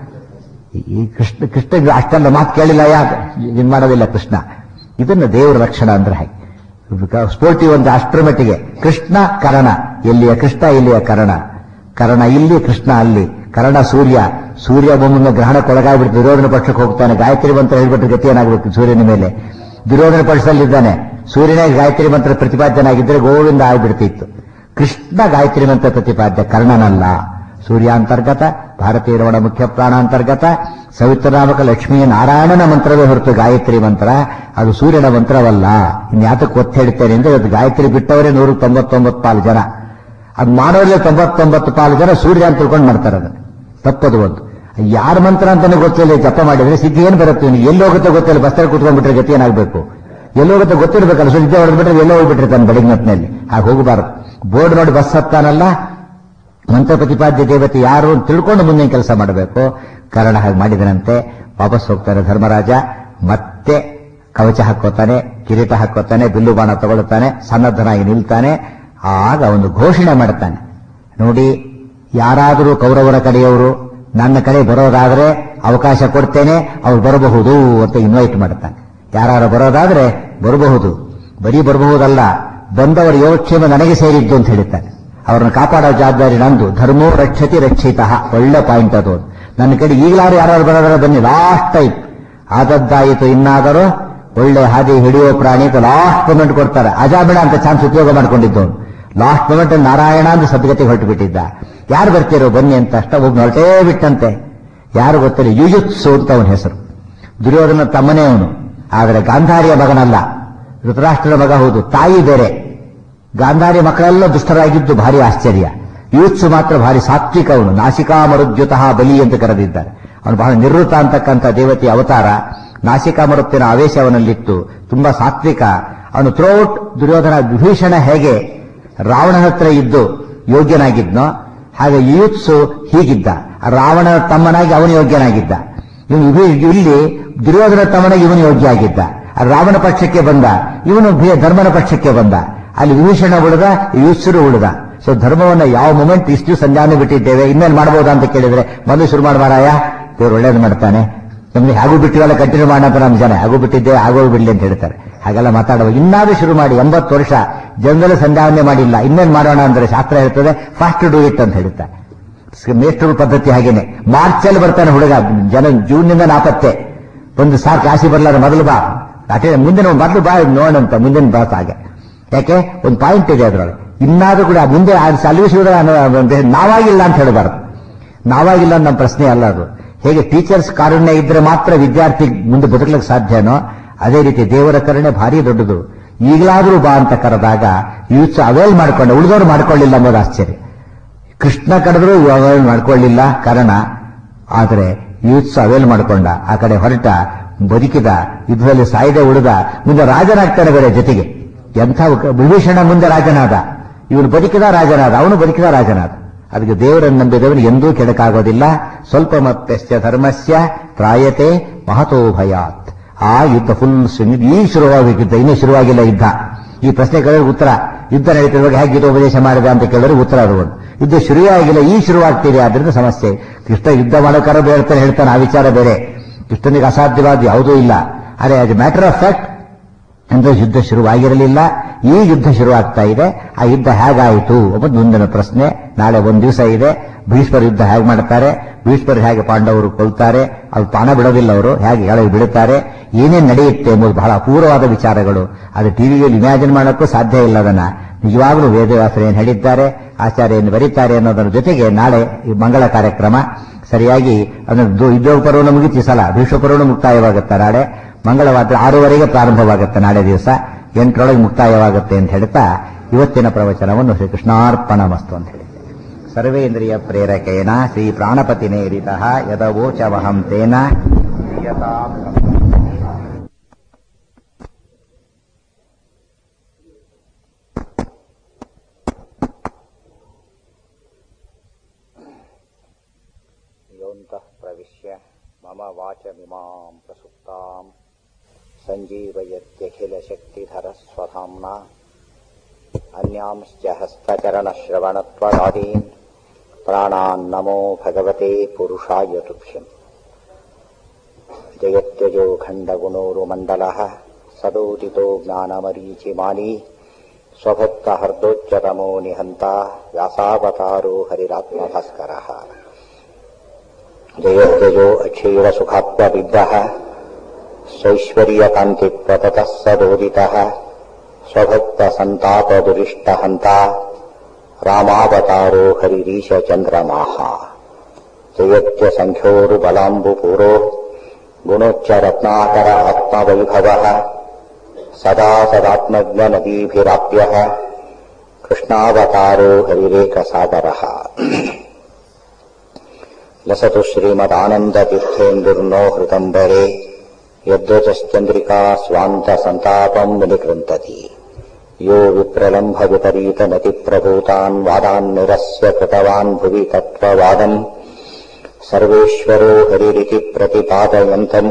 ಈ ಕೃಷ್ಣ ಕೃಷ್ಣ ಅಷ್ಟೆಲ್ಲ ಮಾತು ಕೇಳಿಲ್ಲ ಯಾಕೆ ಇನ್ ಮಾಡೋದಿಲ್ಲ ಕೃಷ್ಣ ಇದನ್ನ ದೇವರ ರಕ್ಷಣ ಅಂದ್ರೆ ಹಾಗೆ ಸ್ಪೋರ್ಟಿವ್ ಒಂದು ಅಷ್ಟರ ಮಟ್ಟಿಗೆ ಕೃಷ್ಣ ಕರ್ಣ ಎಲ್ಲಿಯ ಕೃಷ್ಣ ಇಲ್ಲಿಯ ಕರ್ಣ ಕರ್ಣ ಇಲ್ಲಿ ಕೃಷ್ಣ ಅಲ್ಲಿ ಕರ್ಣ ಸೂರ್ಯ ಸೂರ್ಯ ಒಮ್ಮೊಮ್ಮೆ ಗ್ರಹಣಕ್ಕೊಳಗಾಗ್ಬಿಟ್ಟು ದುರ್ಯೋಧನ ಪಕ್ಷಕ್ಕೆ ಹೋಗ್ತಾನೆ ಗಾಯತ್ರಿ ಮಂತ್ರ ಹೇಳ್ಬಿಟ್ರೆ ಗತಿ ಏನಾಗಬೇಕು ಸೂರ್ಯನ ಮೇಲೆ ದುರ್ಯೋಧನ ಪಕ್ಷದಲ್ಲಿದ್ದಾನೆ ಸೂರ್ಯನೇ ಗಾಯತ್ರಿ ಮಂತ್ರ ಪ್ರತಿಪಾದ್ಯನಾಗಿದ್ದರೆ ಗೋವಿಂದ ಆಗ್ಬಿಡ್ತಿತ್ತು ಕೃಷ್ಣ ಗಾಯತ್ರಿ ಮಂತ್ರ ಪ್ರತಿಪಾದ್ಯ ಕರ್ಣನಲ್ಲ ಸೂರ್ಯ ಅಂತರ್ಗತ ಭಾರತೀಯ ರಮಣ ಮುಖ್ಯ ಪ್ರಾಣ ಅಂತರ್ಗತ ಸವಿತ್ರನಾಮಕ ಲಕ್ಷ್ಮೀಯ ನಾರಾಯಣನ ಮಂತ್ರವೇ ಹೊರತು ಗಾಯತ್ರಿ ಮಂತ್ರ ಅದು ಸೂರ್ಯನ ಮಂತ್ರವಲ್ಲ ಇನ್ಯಾತಕ್ಕೆ ಒತ್ತು ಹೇಳ್ತೇನೆ ಅಂದ್ರೆ ಅದು ಗಾಯತ್ರಿ ಬಿಟ್ಟವರೇ ನೂರ ತೊಂಬತ್ತೊಂಬತ್ತು ಪಾಲು ಜನ ಅದು ಮಾಡೋರೇ ತೊಂಬತ್ತೊಂಬತ್ತು ಪಾಲು ಜನ ಸೂರ್ಯ ಅಂತ ತಿಳ್ಕೊಂಡು ಮಾಡ್ತಾರೆ ಅದನ್ನ ತಪ್ಪದು ಒಂದು ಯಾರ ಮಂತ್ರ ಅಂತಾನೆ ಗೊತ್ತಿಲ್ಲ ಜಪ ಮಾಡಿದ್ರೆ ಸಿದ್ಧಿ ಏನ್ ಬರುತ್ತೆ ಇವ್ನಿಗೆ ಎಲ್ಲಿ ಹೋಗುತ್ತೆ ಗೊತ್ತಿಲ್ಲ ಬಸ್ಸಲ್ಲಿ ಕುತ್ಕೊಂಡ್ಬಿಟ್ರೆ ಗತಿ ಏನಾಗಬೇಕು ಎಲ್ಲಿ ಹೋಗುತ್ತೆ ಗೊತ್ತಿರ್ಬೇಕಲ್ಲ ಸುದ್ದಿ ಹೊಡೆದ್ಬಿಟ್ರೆ ಎಲ್ಲೋ ಹೋಗ್ಬಿಟ್ಟಿರ್ತಾನೆ ಬೆಳಿಗ್ಗೆ ಹೊತ್ತಿನಲ್ಲಿ ಹಾಗೆ ಹೋಗಬಾರದು ಬೋರ್ಡ್ ನೋಡಿ ಬಸ್ ಹತ್ತಾನಲ್ಲ ಮಂತ್ರ ಪ್ರತಿಪಾದ್ಯ ದೇವತೆ ಯಾರು ಅಂತ ತಿಳ್ಕೊಂಡು ಮುಂದಿನ ಕೆಲಸ ಮಾಡಬೇಕು ಕಾರಣ ಹಾಗೆ ಮಾಡಿದನಂತೆ ವಾಪಸ್ ಹೋಗ್ತಾರೆ ಧರ್ಮರಾಜ ಮತ್ತೆ ಕವಚ ಹಾಕೋತಾನೆ ಕಿರೀಟ ಹಾಕೋತಾನೆ ಬಿಲ್ಲು ಬಾಣ ತಗೊಳ್ತಾನೆ ಸನ್ನದ್ಧನಾಗಿ ನಿಲ್ತಾನೆ ಆಗ ಒಂದು ಘೋಷಣೆ ಮಾಡ್ತಾನೆ ನೋಡಿ ಯಾರಾದರೂ ಕೌರವರ ಕಡೆಯವರು ನನ್ನ ಕಡೆ ಬರೋದಾದ್ರೆ ಅವಕಾಶ ಕೊಡ್ತೇನೆ ಅವ್ರು ಬರಬಹುದು ಅಂತ ಇನ್ವೈಟ್ ಮಾಡ್ತಾನೆ ಯಾರು ಬರೋದಾದ್ರೆ ಬರಬಹುದು ಬರೀ ಬರಬಹುದಲ್ಲ ಬಂದವರ ಯೋಗಕ್ಷೇಮ ನನಗೆ ಸೇರಿದ್ದು ಅಂತ ಹೇಳ್ತಾನೆ ಅವ್ರನ್ನ ಕಾಪಾಡೋ ಜವಾಬ್ದಾರಿ ನಂದು ಧರ್ಮೋ ರಕ್ಷತಿ ರಕ್ಷಿತ ಒಳ್ಳೆ ಪಾಯಿಂಟ್ ಅದು ನನ್ನ ಕಡೆ ಈಗಲಾರು ಯಾರು ಬರೋದಾದ್ರೆ ಬನ್ನಿ ಲಾಸ್ಟ್ ಟೈಪ್ ಆದದ್ದಾಯಿತು ಇನ್ನಾದರೂ ಒಳ್ಳೆ ಹಾದಿ ಹಿಡಿಯೋ ಪ್ರಾಣಿ ಅಂತ ಲಾಸ್ಟ್ ಮೊಮೆಂಟ್ ಕೊಡ್ತಾರೆ ಅಜಾಬಿಡ ಅಂತ ಚಾನ್ಸ್ ಉಪಯೋಗ ಮಾಡ್ಕೊಂಡಿದ್ದು ಲಾಸ್ಟ್ ಮೊಮೆಂಟ್ ನಾರಾಯಣ ಅಂತ ಸದ್ಗತಿ ಹೊರಟು ಬಿಟ್ಟಿದ್ದ ಯಾರು ಬರ್ತೀರೋ ಬನ್ನಿ ಅಂತ ಅಷ್ಟ ಒಬ್ಬ ಹೊರಟೇ ಬಿಟ್ಟಂತೆ ಯಾರು ಗೊತ್ತಿಲ್ಲ ಯುಯುತ್ಸು ಅಂತ ಅವನ ಹೆಸರು ದುರ್ಯೋಧನ ತಮ್ಮನೇ ಅವನು ಆದರೆ ಗಾಂಧಾರಿಯ ಮಗನಲ್ಲ ಧೃತರಾಷ್ಟ್ರನ ಮಗ ಹೌದು ತಾಯಿ ಬೇರೆ ಗಾಂಧಾರಿ ಮಕ್ಕಳೆಲ್ಲ ದುಷ್ಟರಾಗಿದ್ದು ಭಾರಿ ಆಶ್ಚರ್ಯ ಯೂತ್ಸು ಮಾತ್ರ ಭಾರಿ ಸಾತ್ವಿಕ ಅವನು ನಾಸಿಕಾ ಮರುದ್ಯುತಃ ಬಲಿ ಅಂತ ಕರೆದಿದ್ದಾರೆ ಅವನು ಬಹಳ ನಿವೃತ್ತ ಅಂತಕ್ಕಂಥ ದೇವತೆಯ ಅವತಾರ ನಾಸಿಕಾ ಮರುತ್ತಿನ ಆವೇಶ ಅವನಲ್ಲಿತ್ತು ತುಂಬಾ ಸಾತ್ವಿಕ ಅವನು ಥ್ರೋಟ್ ದುರ್ಯೋಧನ ವಿಭೀಷಣ ಹೇಗೆ ರಾವಣನ ಹತ್ರ ಇದ್ದು ಯೋಗ್ಯನಾಗಿದ್ನೋ ಹಾಗೆ ಯೂತ್ಸು ಹೀಗಿದ್ದ ರಾವಣನ ತಮ್ಮನಾಗಿ ಅವನು ಯೋಗ್ಯನಾಗಿದ್ದ ಇವನು ವಿಭೀ- ಇಲ್ಲಿ ದುರ್ಯೋಧನ ತಮ್ಮನಾಗಿ ಇವನು ಯೋಗ್ಯ ಆಗಿದ್ದ ಆ ರಾವಣ ಪಕ್ಷಕ್ಕೆ ಬಂದ ಇವನು ಭೀ- ಧರ್ಮನ ಪಕ್ಷಕ್ಕೆ ಬಂದ ಅಲ್ಲಿ ವಿಭೀಷಣ ಉಳಿದ ಯೂತ್ಸರು ಉಳಿದ ಸೊ ಧರ್ಮವನ್ನ ಯಾವ ಮೊಮೆಂಟ್ ಇಷ್ಟು ಸಂಜಾನೆ ಬಿಟ್ಟಿದ್ದೇವೆ ಇನ್ನೇನು ಮಾಡಬಹುದಾ ಅಂತ ಕೇಳಿದ್ರೆ ಮೊದಲು ಶುರು ಮಾಡಬಾರಾಯ ದೇವ್ರು ಒಳ್ಳೇದು ಮಾಡ್ತಾನೆ ನಮ್ಗೆ ಹಾಗೂ ಬಿಟ್ಟಿವಲ್ಲ ಕಂಟಿನ್ಯೂ ಮಾಡೋಣ ಅಂತ ನಮ್ಮ ಜನ ಹಾಗೂ ಬಿಟ್ಟಿದ್ದೆ ಆಗೋ ಬಿಡ್ಲಿ ಅಂತ ಹೇಳ್ತಾರೆ ಹಾಗೆಲ್ಲ ಮಾತಾಡುವ ಇನ್ನಾದ್ರೂ ಶುರು ಮಾಡಿ ಎಂಬತ್ತು ವರ್ಷ ಜನದಲ್ಲಿ ಸಂಧಾವನೆ ಮಾಡಿಲ್ಲ ಇನ್ನೇನ್ ಮಾಡೋಣ ಅಂದ್ರೆ ಶಾಸ್ತ್ರ ಹೇಳ್ತದೆ ಫಾಸ್ಟ್ ಡೂ ಇಟ್ ಅಂತ ಹೇಳುತ್ತೆ ಮೇಸ್ಟ್ರ ಪದ್ಧತಿ ಹಾಗೇನೆ ಮಾರ್ಚಲ್ಲಿ ಬರ್ತಾನೆ ಹುಡುಗ ಜನ ಜೂನ್ನಿಂದ ನಾಪತ್ತೆ ಒಂದು ಸಾರ್ ಕಾಶಿ ಬರ್ಲಾರ ಮೊದಲು ಬಾ ಅಟೇ ಮುಂದಿನ ಮೊದಲು ಬಾ ನೋಡಂತ ಮುಂದಿನ ಬಾಸ್ ಹಾಗೆ ಯಾಕೆ ಒಂದು ಪಾಯಿಂಟ್ ಇದೆ ಅದರೊಳಗೆ ಇನ್ನಾದ್ರೂ ಕೂಡ ಮುಂದೆ ಸಲ್ಯೂಷನ್ ನಾವಾಗಿಲ್ಲ ಅಂತ ಹೇಳಬಾರ್ದು ನಾವಾಗಿಲ್ಲ ನಮ್ಮ ಪ್ರಶ್ನೆ ಅಲ್ಲ ಅದು ಹೇಗೆ ಟೀಚರ್ಸ್ ಕಾರುಣ್ಯ ಇದ್ರೆ ಮಾತ್ರ ವಿದ್ಯಾರ್ಥಿ ಮುಂದೆ ಬದುಕಲಿಕ್ಕೆ ಸಾಧ್ಯನೋ ಅದೇ ರೀತಿ ದೇವರ ಕರುಣೆ ಭಾರಿ ದೊಡ್ಡದು ಈಗಲಾದ್ರೂ ಬಾ ಅಂತ ಕರೆದಾಗ ಯೂತ್ಸ್ ಅವೇಲ್ ಮಾಡ್ಕೊಂಡ ಉಳಿದವರು ಮಾಡ್ಕೊಳ್ಳಿಲ್ಲ ಅನ್ನೋದು ಆಶ್ಚರ್ಯ ಕೃಷ್ಣ ಕರೆದ್ರು ಅವೇಲ್ ಮಾಡ್ಕೊಳ್ಳಿಲ್ಲ ಕಾರಣ ಆದರೆ ಯೂತ್ಸ್ ಅವೇಲ್ ಮಾಡ್ಕೊಂಡ ಆ ಕಡೆ ಹೊರಟ ಬದುಕಿದ ಯುದ್ಧದಲ್ಲಿ ಸಾಯದೆ ಉಳಿದ ಮುಂದೆ ರಾಜನಾಗ್ತಾನೆ ಬೇರೆ ಜೊತೆಗೆ ಎಂಥ ವಿಭೀಷಣ ಮುಂದೆ ರಾಜನಾದ ಇವನು ಬದುಕಿದ ರಾಜನಾದ ಅವನು ಬದುಕಿದ ರಾಜನಾದ ಅದಕ್ಕೆ ದೇವರನ್ನು ನಂಬಿದವನು ಎಂದೂ ಕೆಡಕಾಗೋದಿಲ್ಲ ಸ್ವಲ್ಪ ಮತ್ತೆಸ್ಯ ಧರ್ಮಸ್ಯ ತ್ರಾಯತೆ ಮಹತೋ ಭಯಾತ್ ಆ ಯುದ್ಧ ಫುಲ್ ಈಗ ಶುರುವಾಗಬೇಕಿದ್ದ ಇನ್ನೂ ಶುರುವಾಗಿಲ್ಲ ಯುದ್ಧ ಈ ಪ್ರಶ್ನೆ ಕೇಳಿದ್ರೆ ಉತ್ತರ ಯುದ್ಧ ನಡೀತಿರುವಾಗ ಹೇಗೆ ಗೀತೋಪದೇಶ ಮಾಡಿದೆ ಅಂತ ಕೇಳಿದ್ರೆ ಉತ್ತರ ಅದು ಒಂದು ಯುದ್ಧ ಶುರುವೇ ಆಗಿಲ್ಲ ಈ ಶುರುವಾಗ್ತಿದೆ ಆದ್ರಿಂದ ಸಮಸ್ಯೆ ಕೃಷ್ಣ ಯುದ್ಧ ಮಾಡೋಕಾರ ಬೇಡ್ತಾನೆ ಹೇಳ್ತಾನೆ ಆ ವಿಚಾರ ಬೇರೆ ಕೃಷ್ಣನಿಗೆ ಅಸಾಧ್ಯವಾದ ಯಾವುದೂ ಇಲ್ಲ ಅರೆ ಆಸ್ ಮ್ಯಾಟರ್ ಆಫ್ ಫ್ಯಾಕ್ಟ್ ಅಂದ್ರೆ ಯುದ್ಧ ಶುರುವಾಗಿರಲಿಲ್ಲ ಈ ಯುದ್ಧ ಶುರುವಾಗ್ತಾ ಇದೆ ಆ ಯುದ್ಧ ಹೇಗಾಯಿತು ಎಂಬುದು ಮುಂದಿನ ಪ್ರಶ್ನೆ ನಾಳೆ ಒಂದು ದಿವಸ ಇದೆ ಭೀಷ್ಮರ ಯುದ್ಧ ಹೇಗೆ ಮಾಡ್ತಾರೆ ಭೀಷ್ಮರು ಹೇಗೆ ಪಾಂಡವರು ಕೊಲ್ತಾರೆ ಅದು ಪಾನ ಬಿಡೋದಿಲ್ಲ ಅವರು ಹೇಗೆ ಕೆಳಗೆ ಬಿಡುತ್ತಾರೆ ಏನೇನು ನಡೆಯುತ್ತೆ ಎಂಬುದು ಬಹಳ ಅಪೂರ್ವವಾದ ವಿಚಾರಗಳು ಅದು ಟಿವಿಯಲ್ಲಿ ಇಮ್ಯಾಜಿನ್ ಮಾಡೋಕ್ಕೂ ಸಾಧ್ಯ ಇಲ್ಲ ಅದನ್ನ ನಿಜವಾಗ್ಲೂ ವೇದವ್ಯಾಸರು ಏನು ಹೇಳಿದ್ದಾರೆ ಆಚಾರ್ಯ ಏನು ಬರೀತಾರೆ ಅನ್ನೋದರ ಜೊತೆಗೆ ನಾಳೆ ಈ ಮಂಗಳ ಕಾರ್ಯಕ್ರಮ ಸರಿಯಾಗಿ ಅಂದ್ರೆ ಉದ್ಯೋಗ ಪರ್ವನ ಮುಗಿತು ಈ ಸಲ ಭೀಷ್ಮ ಪರ್ವನ ಮುಕ್ತಾಯವಾಗುತ್ತೆ ನಾಳೆ ಮಂಗಳವಾರ ಆರೂವರೆಗೆ ಪ್ರಾರಂಭವಾಗುತ್ತೆ ನಾಳೆ ದಿವಸ ಎಂಟರೊಳಗೆ ಮುಕ್ತಾಯವಾಗುತ್ತೆ ಅಂತ ಹೇಳ್ತಾ ಇವತ್ತಿನ ಪ್ರವಚನವನ್ನು ಶ್ರೀ ಕೃಷ್ಣಾರ್ಪಣ ಮಸ್ತು ಅಂತ ಹೇಳಿ ಸರ್ವೇಂದ್ರಿಯ ಪ್ರೇರಕೇನ ಶ್ರೀ ಪ್ರಾಣಪತಿನೇರಿತ ಯದವೋಚವಹಂ ತೇನ ಕ್ರಿಯತಾಂ योऽन्तः प्रविश्य मम वाचमिमाम् प्रसुप्ताम् सञ्जीवयत्यखिलशक्तिधरस्वधाम्ना अन्यांश्च हस्तचरणश्रवणत्वदादीन् प्राणान्नमो भगवते पुरुषाय तुभ्यम् जयत्यजो खण्डगुणोरुमण्डलः सदोदितो ज्ञानमरीचिमाली स्वभक्तहर्दोच्चतमो निहन्ता व्यासावतारो हरिरात्मभास्करः जयत्यजो अक्षीरसुखात्मविद्यः सैश्वर्यकान्तिप्रततः सदोदितः स्वभक्तसन्तापदुरिष्टहन्ता रामावतारो हरिरीशचन्द्रमाः जयत्यसङ्ख्योरुबलाम्बुपूरो गुणोच्चरत्नाकर आत्मवैभवः सदा सदात्मज्ञनदीभिराप्यः कृष्णावतारो हरिरेकसागरः लसतु श्रीमदानन्दतीर्थेन्दुर्नो हृदम्बरे यद्वचश्चन्द्रिका स्वान्तसन्तापम् विनिकृन्तति यो विप्रलम्भविपरीतमतिप्रभूतान् वादान् निरस्य कृतवान् भुवि तत्त्ववादम् सर्वेश्वरो हरिरिति प्रतिपादयन्तम्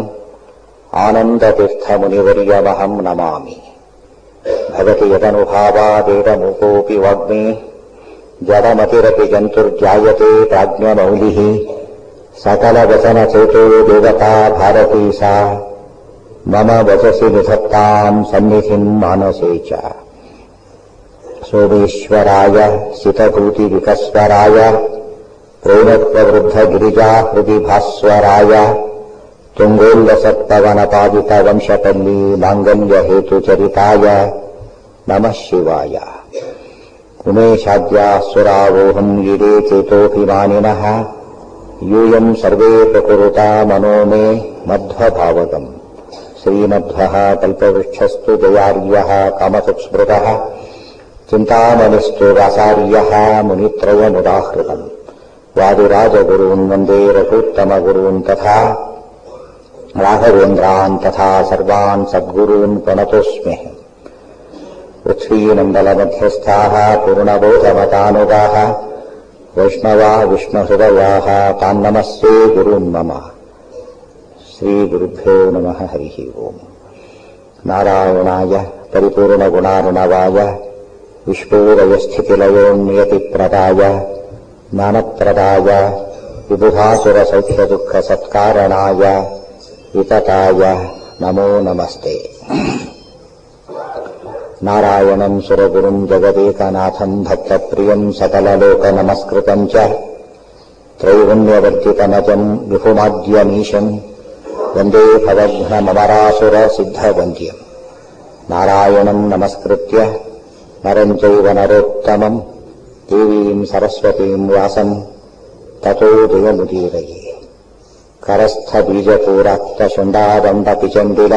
आनन्दतीर्थमुनिवर्यमहम् नमामि भवति यदनुभावादेवमुकोऽपि वाग्मी जडमतिरपि जन्तुर्जायते प्राज्ञमौलिः सकलवचनचेतो देवता भारती सा मम वचसि निधत्ताम् सन्निधिम् मानसे च सोमेश्वराय सितभूतिविकस्वराय प्रेमत्ववृद्धगिरिजा हृदि भास्वराय तुङ्गोल्लसत्पवनपादितवंशपल्ली माङ्गल्यहेतुचरिताय नमः शिवाय उमेशाद्यासुरावोऽहम् ईडे चेतोऽभिमानिनः यूयम् सर्वे प्रकुरुता मनो मे मध्वभावगम् श्रीमध्वः कल्पवृक्षस्तु जयार्यः कामसुस्मृतः चिन्तामणिस्तु व्यासार्यः मुनित्रयमुदाहृतम् वादिराजगुरून् वन्दे रघुत्तमगुरून् तथा राघवेन्द्रान् तथा सर्वान् सद्गुरून् प्रणतोऽस्मि पृथ्वीमण्डलमध्यस्थाः पूर्णबोधमतानुगाः वैष्णवा विष्णुहृदयाः तान्नमस्ये गुरून् मम श्रीगुरुभ्यो नमः हरिः ओम् नारायणाय परिपूर्णगुणार्णवाय विश्वोदयस्थितिलयोन्नियतिप्रदाय ज्ञानप्रदाय विबुधासुरसौख्यदुःखसत्कारणाय वितताय नमो नमस्ते नारायणम् सुरगुरुम् जगदेकनाथम् भक्तप्रियम् सकललोकनमस्कृतम् च त्रैगुण्यवर्जितमजम् विपुमाद्यमीशम् वन्दे भवघ्नममरासुरसिद्धवन्द्यम् नारायणम् नमस्कृत्य नरम् चैव नरोत्तमम् देवीम् सरस्वतीम् व्यासम् ततो जयमुदीरये करस्थबीजपूराक्तशुण्डादण्डपिचण्डिल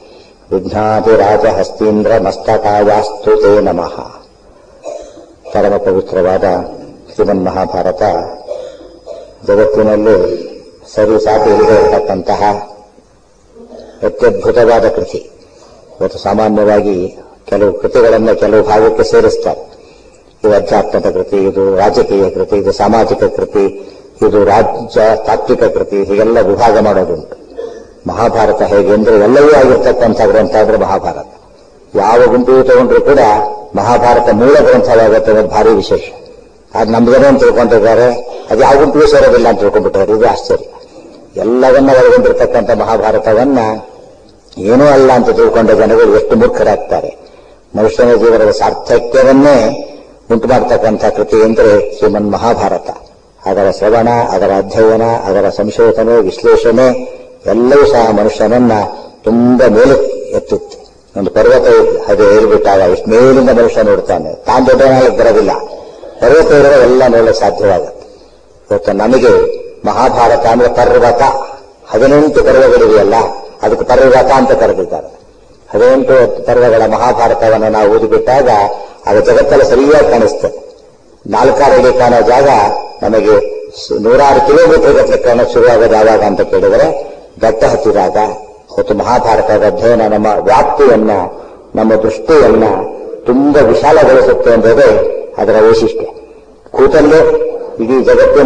ವಿಘ್ನಾದಿರಾಜಹಸ್ತೀಂದ್ರಮಸ್ತಕಾಯಾಸ್ತು ತೇ ನಮಃ ಪರಮ ಪವಿತ್ರವಾದ ಶ್ರೀಮನ್ ಮಹಾಭಾರತ ಜಗತ್ತಿನಲ್ಲಿ ಸರಿ ಸಾಟಿ ಇಲ್ಲದೆ ಇರತಕ್ಕಂತಹ ಅತ್ಯದ್ಭುತವಾದ ಕೃತಿ ಇವತ್ತು ಸಾಮಾನ್ಯವಾಗಿ ಕೆಲವು ಕೃತಿಗಳನ್ನು ಕೆಲವು ಭಾಗಕ್ಕೆ ಸೇರಿಸ್ತಾರೆ ಇದು ಅಧ್ಯಾತ್ಮದ ಕೃತಿ ಇದು ರಾಜಕೀಯ ಕೃತಿ ಇದು ಸಾಮಾಜಿಕ ಕೃತಿ ಇದು ರಾಜ್ಯ ತಾತ್ವಿಕ ಕೃತಿ ಹೀಗೆಲ್ಲ ವಿಭಾಗ ಮಾಡೋದುಂಟು ಮಹಾಭಾರತ ಹೇಗೆ ಅಂದ್ರೆ ಎಲ್ಲವೂ ಆಗಿರ್ತಕ್ಕಂಥ ಗ್ರಂಥ ಅಂದ್ರೆ ಮಹಾಭಾರತ ಯಾವ ಗುಂಪಿಗೆ ತಗೊಂಡ್ರು ಕೂಡ ಮಹಾಭಾರತ ಮೂಲ ಗ್ರಂಥವಾಗುತ್ತೆ ಅನ್ನೋದು ಭಾರಿ ವಿಶೇಷ ಅದು ನಮ್ದೇನೋ ಅಂತ ತಿಳ್ಕೊಂಡಿದ್ದಾರೆ ಅದು ಯಾವ ಗುಂಪಿಗೂ ಸೇರೋದಿಲ್ಲ ಅಂತ ತಿಳ್ಕೊಂಡ್ಬಿಟ್ಟಾರೆ ಇದು ಆಶ್ಚರ್ಯ ಎಲ್ಲವನ್ನ ಒಳಗೊಂಡಿರ್ತಕ್ಕಂಥ ಮಹಾಭಾರತವನ್ನ ಏನೂ ಅಲ್ಲ ಅಂತ ತಿಳ್ಕೊಂಡ ಜನಗಳು ಎಷ್ಟು ಮೂರ್ಖರಾಗ್ತಾರೆ ಮನುಷ್ಯನ ಜೀವನದ ಸಾರ್ಥಕ್ಯವನ್ನೇ ಉಂಟು ಮಾಡತಕ್ಕಂಥ ಕೃತಿ ಅಂದ್ರೆ ಶ್ರೀಮನ್ ಮಹಾಭಾರತ ಅದರ ಶ್ರವಣ ಅದರ ಅಧ್ಯಯನ ಅದರ ಸಂಶೋಧನೆ ವಿಶ್ಲೇಷಣೆ ಎಲ್ಲವೂ ಸಹ ಮನುಷ್ಯನನ್ನ ತುಂಬಾ ಮೇಲೆ ಎತ್ತಿತ್ತು ಒಂದು ಪರ್ವತ ಹಾಗೆ ಏರ್ಬಿಟ್ಟಾಗ ಎಷ್ಟು ಮೇಲಿಂದ ಮನುಷ್ಯ ನೋಡ್ತಾನೆ ತಾನು ದೊಡ್ಡವನಾಗಕ್ಕೆ ಬರೋದಿಲ್ಲ ಪರ್ವತ ಇರುವ ಎಲ್ಲ ನೋಡಲಿಕ್ಕೆ ಸಾಧ್ಯವಾಗುತ್ತೆ ಇವತ್ತು ನಮಗೆ ಮಹಾಭಾರತ ಅಂದ್ರೆ ಪರ್ವತ ಹದಿನೆಂಟು ಪರ್ವಗಳಿವೆಯಲ್ಲ ಅದಕ್ಕೆ ಪರ್ವತ ಅಂತ ಕರೆದಿದ್ದಾರೆ ಹದಿನೆಂಟು ಪರ್ವಗಳ ಮಹಾಭಾರತವನ್ನು ನಾವು ಓದಿಬಿಟ್ಟಾಗ ಅದು ಜಗತ್ತಲ್ಲಿ ಸರಿಯಾಗಿ ಕಾಣಿಸ್ತದೆ ನಾಲ್ಕಾರು ಅಡಿ ಕಾಣೋ ಜಾಗ ನಮಗೆ ಸು- ನೂರಾರು ಕಿಲೋಮೀಟರ್ ಗಟ್ಟಲೆ ಕಾಣೋ ಶುರುವಾಗೋದು ಯಾವಾಗ ಅಂತ ಕೇಳಿದರೆ ಬೆಟ್ಟ ಹತ್ತಿದಾಗ ಮತ್ತು ಮಹಾಭಾರತದ ಅಧ್ಯಯನ ನಮ್ಮ ವ್ಯಾಪ್ತಿಯನ್ನ ನಮ್ಮ ದೃಷ್ಟಿಯನ್ನ ತುಂಬಾ ವಿಶಾಲಗೊಳಿಸುತ್ತೆ ಎಂಬುದೇ ಅದರ ವೈಶಿಷ್ಟ್ಯ ಕೂತಲ್ಲೇ ಇಡೀ ಜಗತ್ತಿನ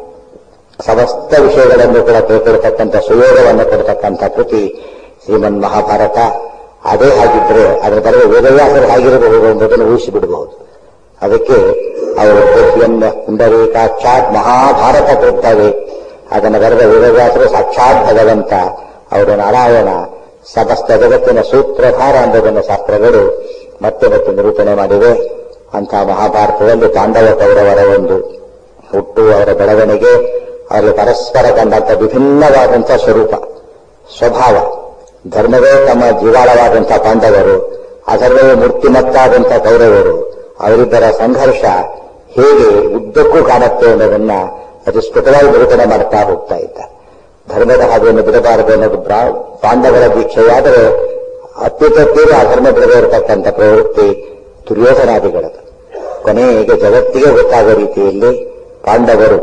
ಸಮಸ್ತ ವಿಷಯಗಳನ್ನು ಕೂಡ ತಿಳ್ಕೊಳ್ತಕ್ಕಂಥ ಸುಯೋಗವನ್ನು ಕೊಡ್ತಕ್ಕಂಥ ಕೃತಿ ಶ್ರೀಮನ್ ಮಹಾಭಾರತ ಅದೇ ಹಾಗಿದ್ರೆ ಅದರ ಬರೆಯ ವೇದವ್ಯಾಸರು ಹಾಗಿರಬಹುದು ಎಂಬುದನ್ನು ಊಹಿಸಿಬಿಡಬಹುದು ಅದಕ್ಕೆ ಅವರು ಕೃತಿಯನ್ನ ಪುಂಡರೀಕಾಕ್ಷಾತ್ ಮಹಾಭಾರತ ಕೊಡ್ತವೆ ಅದನ್ನು ಬರೆದ ವೇದವ್ಯಾಸರು ಸಾಕ್ಷಾತ್ ಭಗವಂತ ಅವರು ನಾರಾಯಣ ಸಮಸ್ತ ಜಗತ್ತಿನ ಸೂತ್ರಧಾರ ಎಂಬುದನ್ನು ಶಾಸ್ತ್ರಗಳು ಮತ್ತೆ ಮತ್ತೆ ನಿರೂಪಣೆ ಮಾಡಿವೆ ಅಂಥ ಮಹಾಭಾರತದಲ್ಲಿ ಪಾಂಡವ ಕೌರವರ ಒಂದು ಹುಟ್ಟು ಅವರ ಬೆಳವಣಿಗೆ ಅವರಲ್ಲಿ ಪರಸ್ಪರ ಕಂಡಂತ ವಿಭಿನ್ನವಾದಂಥ ಸ್ವರೂಪ ಸ್ವಭಾವ ಧರ್ಮವೇ ತಮ್ಮ ಜೀವಾಳವಾದಂಥ ಪಾಂಡವರು ಅಧರ್ಮವೇ ಮೂರ್ತಿಮತ್ತಾದಂಥ ಕೌರವರು ಅವರಿಬ್ಬರ ಸಂಘರ್ಷ ಹೇಗೆ ಉದ್ದಕ್ಕೂ ಕಾಣುತ್ತೆ ಅನ್ನೋದನ್ನ ಅತಿ ಸ್ಫುಟವಾಗಿ ನಿರೂಪಣೆ ಮಾಡ್ತಾ ಹೋಗ್ತಾ ಇದ್ದ ಧರ್ಮದ ಹಾದಿಯನ್ನು ಬಿಡಬಾರದು ಅನ್ನೋದು ಬ್ರಾ- ಪಾಂಡವರ ದೀಕ್ಷೆಯಾದರೆ ಅತ್ಯುತ್ತೇರಿ ಆ ಧರ್ಮ ಬಿಡದೇ ಇರತಕ್ಕಂಥ ಪ್ರವೃತ್ತಿ ದುರ್ಯೋಧನಾದಿಗಳದು ಕೊನೆಗೆ ಜಗತ್ತಿಗೆ ಗೊತ್ತಾಗೋ ರೀತಿಯಲ್ಲಿ ಪಾಂಡವರು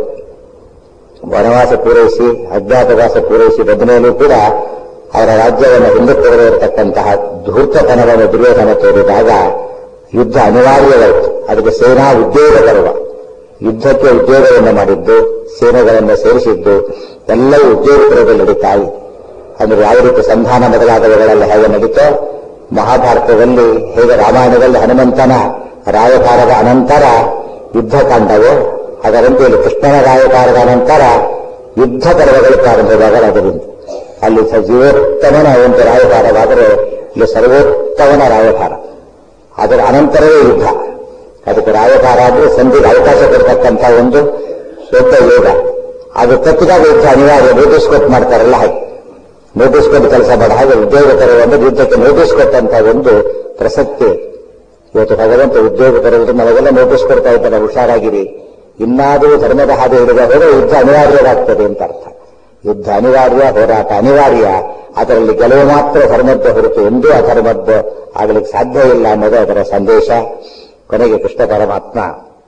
ವನವಾಸ ಪೂರೈಸಿ ಅಜ್ಞಾತವಾಸ ಪೂರೈಸಿ ಬಂದ ಮೇಲೂ ಕೂಡ ಅವರ ರಾಜ್ಯವನ್ನು ಹಿಂದಕ್ಕೆ ತೆಗೆದೇ ಇರತಕ್ಕಂತಹ ಧೂರ್ತತನವನ್ನು ದುರ್ಯೋಧನ ತೋರಿದಾಗ ಯುದ್ಧ ಅನಿವಾರ್ಯವಾಯಿತು ಅದಕ್ಕೆ ಸೇನಾ ಉದ್ಯೋಗ ಬರುವ ಯುದ್ಧಕ್ಕೆ ಉದ್ಯೋಗವನ್ನು ಮಾಡಿದ್ದು ಸೇನೆಗಳನ್ನು ಸೇರಿಸಿದ್ದು ಎಲ್ಲವೂ ಉದ್ಯೋಗಪುರದಲ್ಲಿ ನಡೀತಾ ಇದೆ ಅಂದ್ರೆ ಯಾವ ರೀತಿ ಸಂಧಾನ ಮೊದಲಾದವುಗಳೆಲ್ಲ ಹೇಗೆ ನಡೀತೋ ಮಹಾಭಾರತದಲ್ಲಿ ಹೇಗೆ ರಾಮಾಯಣದಲ್ಲಿ ಹನುಮಂತನ ರಾಯಭಾರದ ಅನಂತರ ಯುದ್ಧಕಾಂಡವೋ ಅದರಂತೆ ಇಲ್ಲಿ ಕೃಷ್ಣನ ರಾಯಭಾರದ ಅನಂತರ ಯುದ್ಧ ಪರ್ವಗಳು ಪ್ರಾರಂಭವಾಗಲು ಅದರಿಂದ ಅಲ್ಲಿ ಸ- ಜೀವೋತ್ತಮನ ಒಂದು ರಾಯಭಾರವಾದರೆ ಇಲ್ಲಿ ಸರ್ವೋತ್ತಮನ ರಾಯಭಾರ ಅದರ ಅನಂತರವೇ ಯುದ್ಧ ಅದಕ್ಕೆ ರಾಯಭಾರ ಅಂದ್ರೆ ಸಂಧಿಗೆ ಅವಕಾಶ ಕೊಡ್ತಕ್ಕಂಥ ಒಂದು ದೊಡ್ಡ ಯೋಗ ಅದು ತಪ್ಪಿದಾಗ ಯುದ್ಧ ಅನಿವಾರ್ಯ ನೋಟಿಸ್ ಕೊಟ್ಟು ಮಾಡ್ತಾರಲ್ಲ ಹಾಗೆ ನೋಟಿಸ್ ಕೊಟ್ಟು ಕೆಲಸ ಮಾಡ ಹಾಗೆ ಉದ್ಯೋಗ ತರುವಂತ ಯುದ್ಧಕ್ಕೆ ನೋಟಿಸ್ ಕೊಟ್ಟಂತ ಒಂದು ಪ್ರಸಕ್ತಿ ಇವತ್ತು ಭಗವಂತ ಉದ್ಯೋಗ ತರುವುದು ನಮಗೆಲ್ಲ ನೋಟಿಸ್ ಕೊಡ್ತಾ ಇದ್ದಾರೆ ಹುಷಾರಾಗಿರಿ ಇನ್ನಾದರೂ ಧರ್ಮದ ಹಾದಿ ಹಿಡಿದ ಹೋದರೆ ಯುದ್ಧ ಅನಿವಾರ್ಯವಾಗ್ತದೆ ಅಂತ ಅರ್ಥ ಯುದ್ಧ ಅನಿವಾರ್ಯ ಹೋರಾಟ ಅನಿವಾರ್ಯ ಅದರಲ್ಲಿ ಗೆಲುವು ಮಾತ್ರ ಧರ್ಮದ್ದು ಹೊರತು ಎಂದೂ ಅಧರ್ಮದ್ದು ಆಗಲಿಕ್ಕೆ ಸಾಧ್ಯ ಇಲ್ಲ ಅನ್ನೋದು ಅದರ ಸಂದೇಶ ಕೊನೆಗೆ ಕೃಷ್ಣ ಪರಮಾತ್ಮ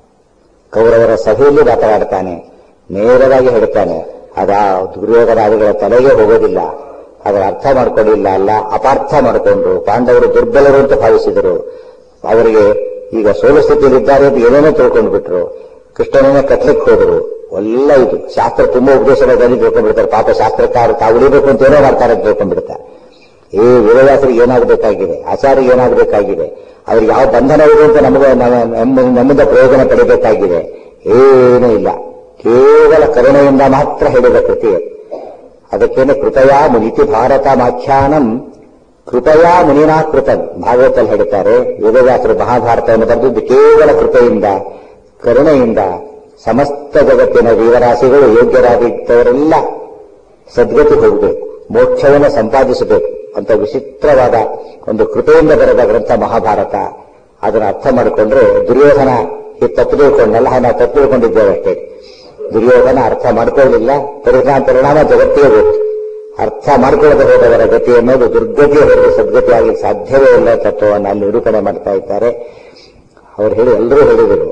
ಕೌರವರ ಸಭೆಯಲ್ಲಿ ಮಾತನಾಡ್ತಾನೆ ನೇರವಾಗಿ ಹೇಳ್ತಾನೆ ಅದ ದುರ್ಯೋಧನಾದಿಗಳ ತಲೆಗೆ ಹೋಗೋದಿಲ್ಲ ಅದರ ಅರ್ಥ ಮಾಡ್ಕೊಂಡಿಲ್ಲ ಅಲ್ಲ ಅಪಾರ್ಥ ಮಾಡಿಕೊಂಡು ಪಾಂಡವರು ದುರ್ಬಲರು ಅಂತ ಭಾವಿಸಿದರು ಅವರಿಗೆ ಈಗ ಸೋಲು ಸ್ಥಿತಿಯಲ್ಲಿದ್ದಾರೆ ಅಂತ ಏನೇನೋ ತಿಳ್ಕೊಂಡು ಬಿಟ್ರು ಕೃಷ್ಣನನ್ನ ಕತ್ಲಿಕ್ಕೆ ಹೋದರು ಎಲ್ಲ ಇದು ಶಾಸ್ತ್ರ ತುಂಬಾ ಉಪದೇಶಗಳನ್ನು ತಿಳ್ಕೊಂಡ್ಬಿಡ್ತಾರೆ ಪಾಪ ಶಾಸ್ತ್ರಕಾರ ತಾವು ಉಳಿಬೇಕು ಅಂತ ಏನೋ ಮಾಡ್ತಾರೆ ಅಂತ ತಿಳ್ಕೊಂಡ್ಬಿಡ್ತಾರೆ ಏ ವೇದವ್ಯಾಸರಿಗೆ ಏನಾಗಬೇಕಾಗಿದೆ ಆಚಾರ್ಯ ಏನಾಗಬೇಕಾಗಿದೆ ಅವ್ರಿಗೆ ಯಾವ ಬಂಧನ ಇದೆ ಅಂತ ನಮಗೆ ನಮ್ಮ- ನಮ್ಮ- ನಮ್ಮಿಂದ ಪ್ರಯೋಜನ ಪಡೆಯಬೇಕಾಗಿದೆ ಏನೂ ಇಲ್ಲ ಕೇವಲ ಕರುಣೆಯಿಂದ ಮಾತ್ರ ಹೇಳಿದ ಕೃತಿ ಅದು. ಅದಕ್ಕೇನೆ ಕೃಪಯಾ ಮುನಿತಿ ಭಾರತ ಮಾಖ್ಯಾನಂ ಕೃಪಯಾ ಮುನಿನಾ ಕೃತಂ ಭಾಗವತಲ್ಲಿ ಹೇಳ್ತಾರೆ ವೇದವ್ಯಾಸರು ಮಹಾಭಾರತವನ್ನು ಬರೆದಿದ್ದು ಕೇವಲ ಕೃಪೆಯಿಂದ ಕರುಣೆಯಿಂದ ಸಮಸ್ತ ಜಗತ್ತಿನ ಜೀವರಾಶಿಗಳು ಯೋಗ್ಯರಾಗಿದ್ದವರೆಲ್ಲ ಸದ್ಗತಿ ಹೋಗಬೇಕು ಮೋಕ್ಷವನ್ನು ಸಂಪಾದಿಸಬೇಕು ಅಂತ ವಿಚಿತ್ರವಾದ ಒಂದು ಕೃಪೆಯಿಂದ ಬರೆದ ಗ್ರಂಥ ಮಹಾಭಾರತ ಅದನ್ನು ಅರ್ಥ ಮಾಡಿಕೊಂಡ್ರೆ ದುರ್ಯೋಧನ ಈ ತಪ್ಪು ತಿಳ್ಕೊಂಡಲ್ಲ ನಾವು ತಪ್ಪು ತಿಳ್ಕೊಂಡಿದ್ದೇವೆ ಅಷ್ಟೇ ದುರ್ಯೋಧನ ಅರ್ಥ ಮಾಡ್ಕೊಳ್ಳಿಲ್ಲ ಪರಿಣಾಮ ಪರಿಣಾಮ ಜಗತ್ತಿಗೆ ಗೊತ್ತು ಅರ್ಥ ಮಾಡ್ಕೊಳ್ಳದೆ ಹೋದವರ ಗತಿ ಅನ್ನೋದು ದುರ್ಗತಿ ಹೊರತು ಸದ್ಗತಿ ಆಗಲಿಕ್ಕೆ ಸಾಧ್ಯವೇ ಇಲ್ಲ ತತ್ವವನ್ನು ಅಲ್ಲಿ ನಿರೂಪಣೆ ಮಾಡ್ತಾ ಇದ್ದಾರೆ ಅವ್ರು ಹೇಳಿ ಎಲ್ಲರೂ ಹೇಳಿದರು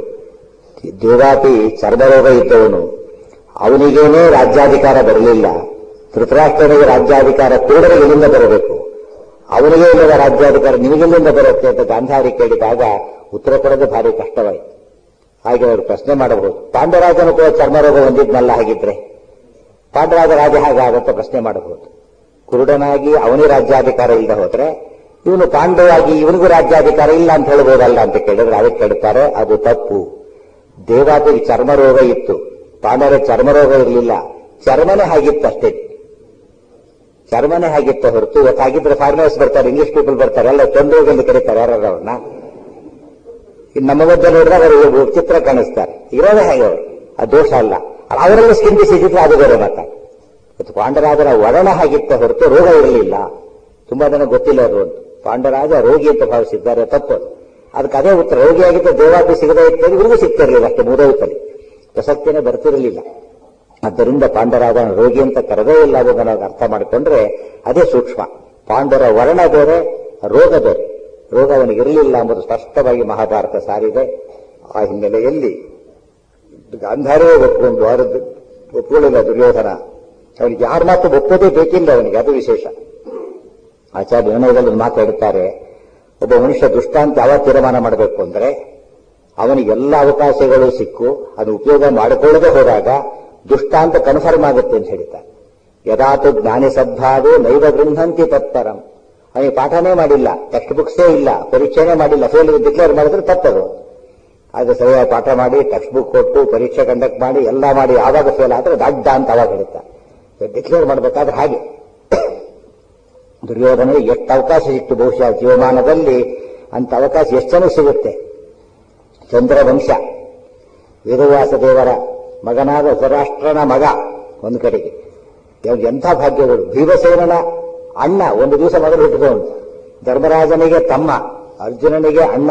ದೇವಾಪಿ ಚರ್ಮರೋಗ ಇದ್ದವನು ಅವನಿಗೇನೇ ರಾಜ್ಯಾಧಿಕಾರ ಬರಲಿಲ್ಲ ಧೃತರಾಷ್ಟ್ರನಿಗೆ ರಾಜ್ಯಾಧಿಕಾರ ಕೂಡಲೇ ಎಲ್ಲಿಂದ ಬರಬೇಕು ಅವನಿಗೆ ಇಲ್ಲದ ರಾಜ್ಯಾಧಿಕಾರ ನಿಮಗೆಲ್ಲಿಂದ ಬರುತ್ತೆ ಅಂತ ಗಾಂಧಾರಿ ಕೇಳಿದಾಗ ಉತ್ತರ ಕೊಡೋದು ಭಾರಿ ಕಷ್ಟವಾಯಿತು ಹಾಗೆ ಅವರು ಪ್ರಶ್ನೆ ಮಾಡಬಹುದು ಪಾಂಡರಾಜನು ಕೂಡ ಚರ್ಮರೋಗ ಹೊಂದಿದ್ನಲ್ಲ ಹಾಗಿದ್ರೆ ಪಾಂಡರಾಜ ರಾಜ ಹಾಗಾಗತ್ತ ಪ್ರಶ್ನೆ ಮಾಡಬಹುದು ಕುರುಡನಾಗಿ ಅವನಿಗೆ ರಾಜ್ಯಾಧಿಕಾರ ಇಲ್ಲದೆ ಹೋದ್ರೆ ಇವನು ಪಾಂಡವಾಗಿ ಇವನಿಗೂ ರಾಜ್ಯಾಧಿಕಾರ ಇಲ್ಲ ಅಂತ ಹೇಳ್ಬೋದಲ್ಲ ಅಂತ ಕೇಳಿದ್ರೆ ಅದಕ್ಕೆ ಕೇಳ್ತಾರೆ ಅದು ತಪ್ಪು ದೇವಾದಿಗೆ ಚರ್ಮರೋಗ ಇತ್ತು ಪಾಂಡವರ ಚರ್ಮರೋಗ ಇರಲಿಲ್ಲ ಚರ್ಮನೇ ಹಾಗಿತ್ತು ಅಷ್ಟೇ ಚರ್ಮನೇ ಹಾಗಿತ್ತು ಹೊರತು ಇವತ್ತು ಹಾಗಿದ್ರೆ ಫಾರಿನರ್ಸ್ ಬರ್ತಾರೆ ಇಂಗ್ಲಿಷ್ ಪೀಪಲ್ ಬರ್ತಾರೆ ಎಲ್ಲ ಚಂದ್ರೋಗ ಎಂದು ಕರೀತಾರೆ ಯಾರು ಅವ್ರನ್ನ ಇನ್ನು ನಮ್ಮ ಮಧ್ಯೆ ನೋಡಿದಾಗ ಅವರು ಚಿತ್ರ ಕಾಣಿಸ್ತಾರೆ ಇರೋದೇ ಹೇಗೆ ಅವರು ಅದು ದೋಷ ಅಲ್ಲ ಅವರಲ್ಲಿ ಸ್ಕಿನ್ ಡಿಸೀಸ್ ಇದ್ರೆ ಅದು ಬೇರೆ ಮಾತ ಇವತ್ತು ಪಾಂಡರಾಜರ ವರ್ಣ ಹಾಗಿತ್ತ ಹೊರತು ರೋಗ ಇರಲಿಲ್ಲ ತುಂಬಾ ಜನ ಗೊತ್ತಿಲ್ಲ ಅದು ಅಂತ ಪಾಂಡರಾಜ ರೋಗಿ ಅಂತ ಭಾವಿಸಿದ್ದಾರೆ ತಪ್ಪು ಅದು. ಅದಕ್ಕೆ ಅದೇ ಉತ್ತರ ರೋಗಿಯಾಗಿದ್ದ ದೇವಾಪಿ ಸಿಗದೇ ಇರ್ತದೆ ಇವ್ರಿಗೂ ಸಿಗ್ತಿರ್ಲಿಲ್ಲ ಅಷ್ಟೇ ಮೂರೇ ಉತ್ತರ ಪ್ರಸಕ್ತಿನೇ ಬರ್ತಿರಲಿಲ್ಲ ಆದ್ದರಿಂದ ಪಾಂಡರಾಜನ ರೋಗಿ ಅಂತ ಕರೆದೇ ಇಲ್ಲ ಅದನ್ನು ಅರ್ಥ ಮಾಡಿಕೊಂಡ್ರೆ ಅದೇ ಸೂಕ್ಷ್ಮ ಪಾಂಡರ ವರ್ಣ ಬೇರೆ ರೋಗ ಬೇರೆ ರೋಗ ಅವನಿಗೆ ಇರಲಿಲ್ಲ ಎಂಬುದು ಸ್ಪಷ್ಟವಾಗಿ ಮಹಾಭಾರತ ಸಾರಿದೆ ಆ ಹಿನ್ನೆಲೆಯಲ್ಲಿ ಗಾಂಧಾರೇ ಒಪ್ಕೊಂಡು ಅವರದ್ದು ಒಪ್ಕೊಳ್ಳಿಲ್ಲ ದುರ್ಯೋಧನ ಅವನಿಗೆ ಯಾರ ಮಾತು ಒಪ್ಪೋದೇ ಬೇಕಿಲ್ಲ ಅವನಿಗೆ ಅದು ವಿಶೇಷ ಆಚಾರ್ಯ ನಿರ್ಣಯದಲ್ಲಿ ಒಂದು ಮಾತಾಡುತ್ತಾರೆ ಒಬ್ಬ ಮನುಷ್ಯ ದುಷ್ಟಾಂತ ಯಾವ ತೀರ್ಮಾನ ಮಾಡಬೇಕು ಅಂದ್ರೆ ಅವನಿಗೆ ಎಲ್ಲ ಅವಕಾಶಗಳು ಸಿಕ್ಕು ಅದು ಉಪಯೋಗ ಮಾಡಿಕೊಳ್ಳದೆ ಹೋದಾಗ ದುಷ್ಟಾಂತ ಕನ್ಫರ್ಮ್ ಆಗುತ್ತೆ ಅಂತ ಹೇಳ್ತಾರೆ ಯದಾತು ಜ್ಞಾನಿ ಸದ್ಭಾವೇ ನೈವ ಗೃಹಂತಿ ತತ್ಪರಂ ಅವನಿಗೆ ಪಾಠನೇ ಮಾಡಿಲ್ಲ ಟೆಕ್ಸ್ಟ್ ಬುಕ್ಸೇ ಇಲ್ಲ ಪರೀಕ್ಷೆನೇ ಮಾಡಿಲ್ಲ ಫೇಲ್ ಡಿಕ್ಲೇರ್ ಮಾಡಿದ್ರೆ ತಪ್ಪದು ಅದು ಸರಿಯಾಗಿ ಪಾಠ ಮಾಡಿ ಟೆಕ್ಸ್ಟ್ ಬುಕ್ ಕೊಟ್ಟು ಪರೀಕ್ಷೆ ಕಂಡಕ್ಟ್ ಮಾಡಿ ಎಲ್ಲ ಮಾಡಿ ಆವಾಗ ಫೇಲ್ ಆದ್ರೆ ದಡ್ಡ ಅಂತ ಅವಾಗ ಹೇಳುತ್ತಾ ಡಿಕ್ಲೇರ್ ಮಾಡಬೇಕಾದ್ರೆ ಹಾಗೆ ದುರ್ಯೋಧನಿಗೆ ಎಷ್ಟು ಅವಕಾಶ ಸಿಕ್ತು ಬಹುಶಃ ಜೀವಮಾನದಲ್ಲಿ ಅಂತ ಅವಕಾಶ ಎಷ್ಟು ಜನ ಸಿಗುತ್ತೆ ಚಂದ್ರವಂಶ ವೇದವ್ಯಾಸ ದೇವರ ಮಗನಾದ ಧರಾಷ್ಟ್ರನ ಮಗ ಒಂದು ಕಡೆಗೆ ಇವಾಗ ಎಂಥ ಭಾಗ್ಯಗಳು ಭೀಮಸೇನನ ಅಣ್ಣ ಒಂದು ದಿವಸ ಮೊದಲು ಹುಟ್ಟಿದವನು ಧರ್ಮರಾಜನಿಗೆ ತಮ್ಮ ಅರ್ಜುನನಿಗೆ ಅಣ್ಣ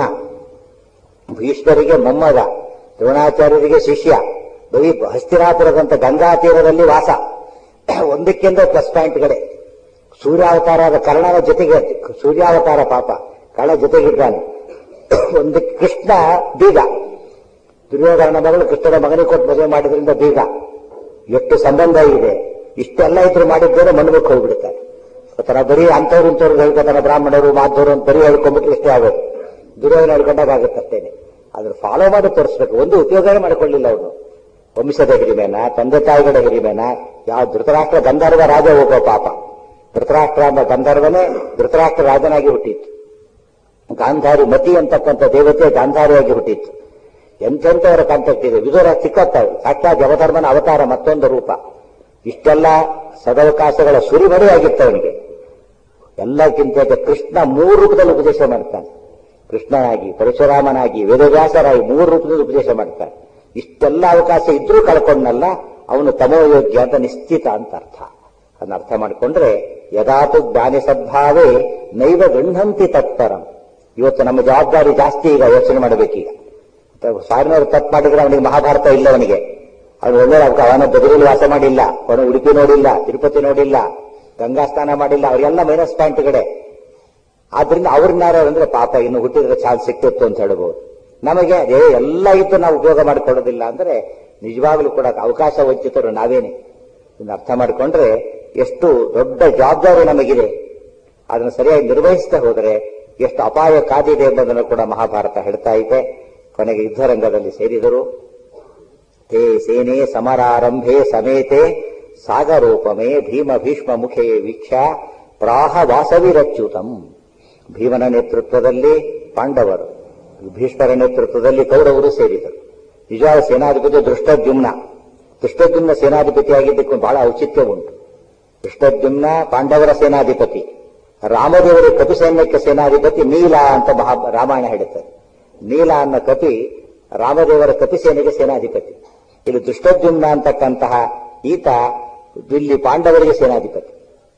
ಭೀಷ್ಮರಿಗೆ ಮೊಮ್ಮಗ ದ್ರೋಣಾಚಾರ್ಯರಿಗೆ ಶಿಷ್ಯ ಬರೀ ಹಸ್ತಿನಾಪುರದಂತ ಗಂಗಾ ತೀರದಲ್ಲಿ ವಾಸ ಒಂದಕ್ಕಿಂತ ಪ್ಲಸ್ ಪಾಯಿಂಟ್ಗಳೇ ಸೂರ್ಯಾವತಾರದ ಕರ್ಣನ ಜೊತೆಗೆ ಸೂರ್ಯಾವತಾರ ಪಾಪ ಕಳ್ಳ ಜೊತೆಗಿದ್ದಾನೆ ಒಂದು ಕೃಷ್ಣ ಬೀಗ ದುರ್ಯೋಧನ ಮಗಳು ಕೃಷ್ಣನ ಮಗನಿಗೆ ಕೊಟ್ಟು ಮದುವೆ ಮಾಡಿದ್ರಿಂದ ಬೀಗ ಎಷ್ಟು ಸಂಬಂಧ ಇದೆ ಇಷ್ಟೆಲ್ಲ ಇದ್ರು ಮಾಡಿದ್ದೇನೆ ಮಣ್ಣಕ್ಕೆ ಹೋಗ್ಬಿಡ್ತಾರೆ ಆತರ ಬರೀ ಅಂಥವ್ರು ಇಂಥವ್ರು ಹೇಳ್ಕೊತಾನೆ ಬ್ರಾಹ್ಮಣರು ಮಾಧವರು ಅಂತ ಬರೀ ಹೇಳ್ಕೊಂಡ್ಬಿಟ್ರೆ ಇಷ್ಟೇ ಆಗೋದು ದುರ್ಯೋಧನ ಹೇಳ್ಕೊಂಡಾಗ ಆಗುತ್ತಷ್ಟೇನೆ ಅದ್ರ ಫಾಲೋ ಮಾಡಿ ತೋರಿಸ್ಬೇಕು ಒಂದು ಉಪಯೋಗನೇ ಮಾಡಿಕೊಳ್ಳಿಲ್ಲ ಅವನು ವಂಶದ ಹಿರಿಮೇನ ತಂದೆ ತಾಯಿಗಳ ಹಿರಿಮೇನ ಯಾವ ಧೃತರಾಷ್ಟ್ರ ಗಂಧರ್ವ ರಾಜ ಹೋಗೋ ಪಾಪ ಧೃತರಾಷ್ಟ್ರ ಎಂಬ ಗಂಧರ್ವನೇ ಧೃತರಾಷ್ಟ್ರ ರಾಜನಾಗಿ ಹುಟ್ಟಿತ್ತು ಗಾಂಧಾರಿ ಮತಿ ಅಂತಕ್ಕಂಥ ದೇವತೆ ಗಾಂಧಾರಿಯಾಗಿ ಹುಟ್ಟಿತ್ತು ಎಂತೆಂಥವರ ಕಾಂಟ್ಯಾಕ್ಟ್ ಇದೆ ವಿದುರ ಚಿಕ್ಕತ್ತಾವು ಸಾಕ್ಷಾತ್ ಯಮಧರ್ಮನ ಅವತಾರ ಮತ್ತೊಂದು ರೂಪ ಇಷ್ಟೆಲ್ಲ ಸದವಕಾಶಗಳ ಸುರಿಮರೆಯಾಗಿತ್ತು ಅವನಿಗೆ ಎಲ್ಲಕ್ಕಿಂತ ಹೆಚ್ಚು ಕೃಷ್ಣ ಮೂರು ರೂಪದಲ್ಲಿ ಉಪದೇಶ ಮಾಡ್ತಾನೆ ಕೃಷ್ಣನಾಗಿ ಪರಶುರಾಮನಾಗಿ ವೇದವ್ಯಾಸರಾಗಿ ಮೂರು ರೂಪದಲ್ಲಿ ಉಪದೇಶ ಮಾಡ್ತಾನೆ ಇಷ್ಟೆಲ್ಲ ಅವಕಾಶ ಇದ್ರೂ ಕಳ್ಕೊಂಡಲ್ಲ ಅವನು ತಮೋಯೋಗ್ಯ ಅಂತ ನಿಶ್ಚಿತ ಅಂತ ಅರ್ಥ ಅದನ್ನ ಅರ್ಥ ಮಾಡಿಕೊಂಡ್ರೆ ಯದಾತು ಜ್ಞಾನಿ ಸದ್ಭಾವೇ ನೈವ ಗೃಹಂತಿ ತತ್ಪರಂ ಇವತ್ತು ನಮ್ಮ ಜವಾಬ್ದಾರಿ ಜಾಸ್ತಿ ಈಗ ಯೋಚನೆ ಮಾಡಬೇಕೀಗ ಸಾವಿರನವರು ತಪ್ಪು ಮಾಡಿದ್ರೆ ಅವನಿಗೆ ಮಹಾಭಾರತ ಇಲ್ಲ ಅವನಿಗೆ ಅವನು ಒಳ್ಳೆ ಅವನ ಬದುರಲ್ಲಿ ವಾಸ ಮಾಡಿಲ್ಲ ಅವನು ಉಡುಪಿ ನೋಡಿಲ್ಲ ತಿರುಪತಿ ನೋಡಿಲ್ಲ ಗಂಗಾ ಸ್ನಾನ ಮಾಡಿಲ್ಲ ಅವರೆಲ್ಲ ಮೈನಸ್ ಪಾಯಿಂಟ್ಗಳೇ ಆದ್ರಿಂದ ಅವ್ರನ್ನಾರು ಅಂದ್ರೆ ಪಾಪ ಇನ್ನು ಹುಟ್ಟಿದ್ರೆ ಚಾನ್ಸ್ ಸಿಕ್ತಿತ್ತು ಅಂತ ಹೇಳ್ಬೋದು ನಮಗೆ ಅದೇ ಎಲ್ಲ ಇದ್ದು ನಾವು ಉಪಯೋಗ ಮಾಡಿಕೊಳ್ಳೋದಿಲ್ಲ ಅಂದ್ರೆ ನಿಜವಾಗ್ಲೂ ಕೂಡ ಅವಕಾಶ ವಂಚಿತರು ನಾವೇನೆ ಇದನ್ನ ಅರ್ಥ ಮಾಡಿಕೊಂಡ್ರೆ ಎಷ್ಟು ದೊಡ್ಡ ಜವಾಬ್ದಾರಿ ನಮಗಿದೆ ಅದನ್ನು ಸರಿಯಾಗಿ ನಿರ್ವಹಿಸದೆ ಹೋದರೆ ಎಷ್ಟು ಅಪಾಯ ಕಾದಿದೆ ಎಂಬುದನ್ನು ಕೂಡ ಮಹಾಭಾರತ ಹೇಳ್ತಾ ಇದೆ ಕೊನೆಗೆ ಯುದ್ಧರಂಗದಲ್ಲಿ ಸೇರಿದರು ತೇ ಸೇನೆ ಸಮರಾರಂಭೆ ಸಮೇತೆ ಸಾಗರೋಪಮೇ ಭೀಮ ಭೀಷ್ಮ ಮುಖೇ ವೀಕ್ಷ ಪ್ರಾಹ ವಾಸವಿರಚ್ಯುತಂ ಭೀಮನ ನೇತೃತ್ವದಲ್ಲಿ ಪಾಂಡವರು ಭೀಷ್ಮರ ನೇತೃತ್ವದಲ್ಲಿ ಕೌರವರು ಸೇರಿದರು ನಿಜವಾದ ಸೇನಾಧಿಪತಿ ದೃಷ್ಟದ್ಯುಮ್ನ ದೃಷ್ಟದ್ಯುಮ್ನ ಸೇನಾಧಿಪತಿಯಾಗಿದ್ದಕ್ಕೂ ಬಹಳ ಔಚಿತ್ಯ ಉಂಟು ದೃಷ್ಟದ್ಯುಮ್ನ ಪಾಂಡವರ ಸೇನಾಧಿಪತಿ ರಾಮದೇವರ ಕಪಿ ಸೈನ್ಯಕ್ಕೆ ಸೇನಾಧಿಪತಿ ನೀಲ ಅಂತ ಮಹಾ ರಾಮಾಯಣ ಹೇಳುತ್ತದೆ ನೀಲ ಅನ್ನೋ ಕಪಿ ರಾಮದೇವರ ಕಪಿ ಸೇನೆಗೆ ಸೇನಾಧಿಪತಿ ಇಲ್ಲಿ ದುಷ್ಟದ್ಯುಮ್ನ ಅಂತಕ್ಕಂತಹ ಈತ ಇಲ್ಲಿ ಪಾಂಡವರಿಗೆ ಸೇನಾಧಿಪತಿ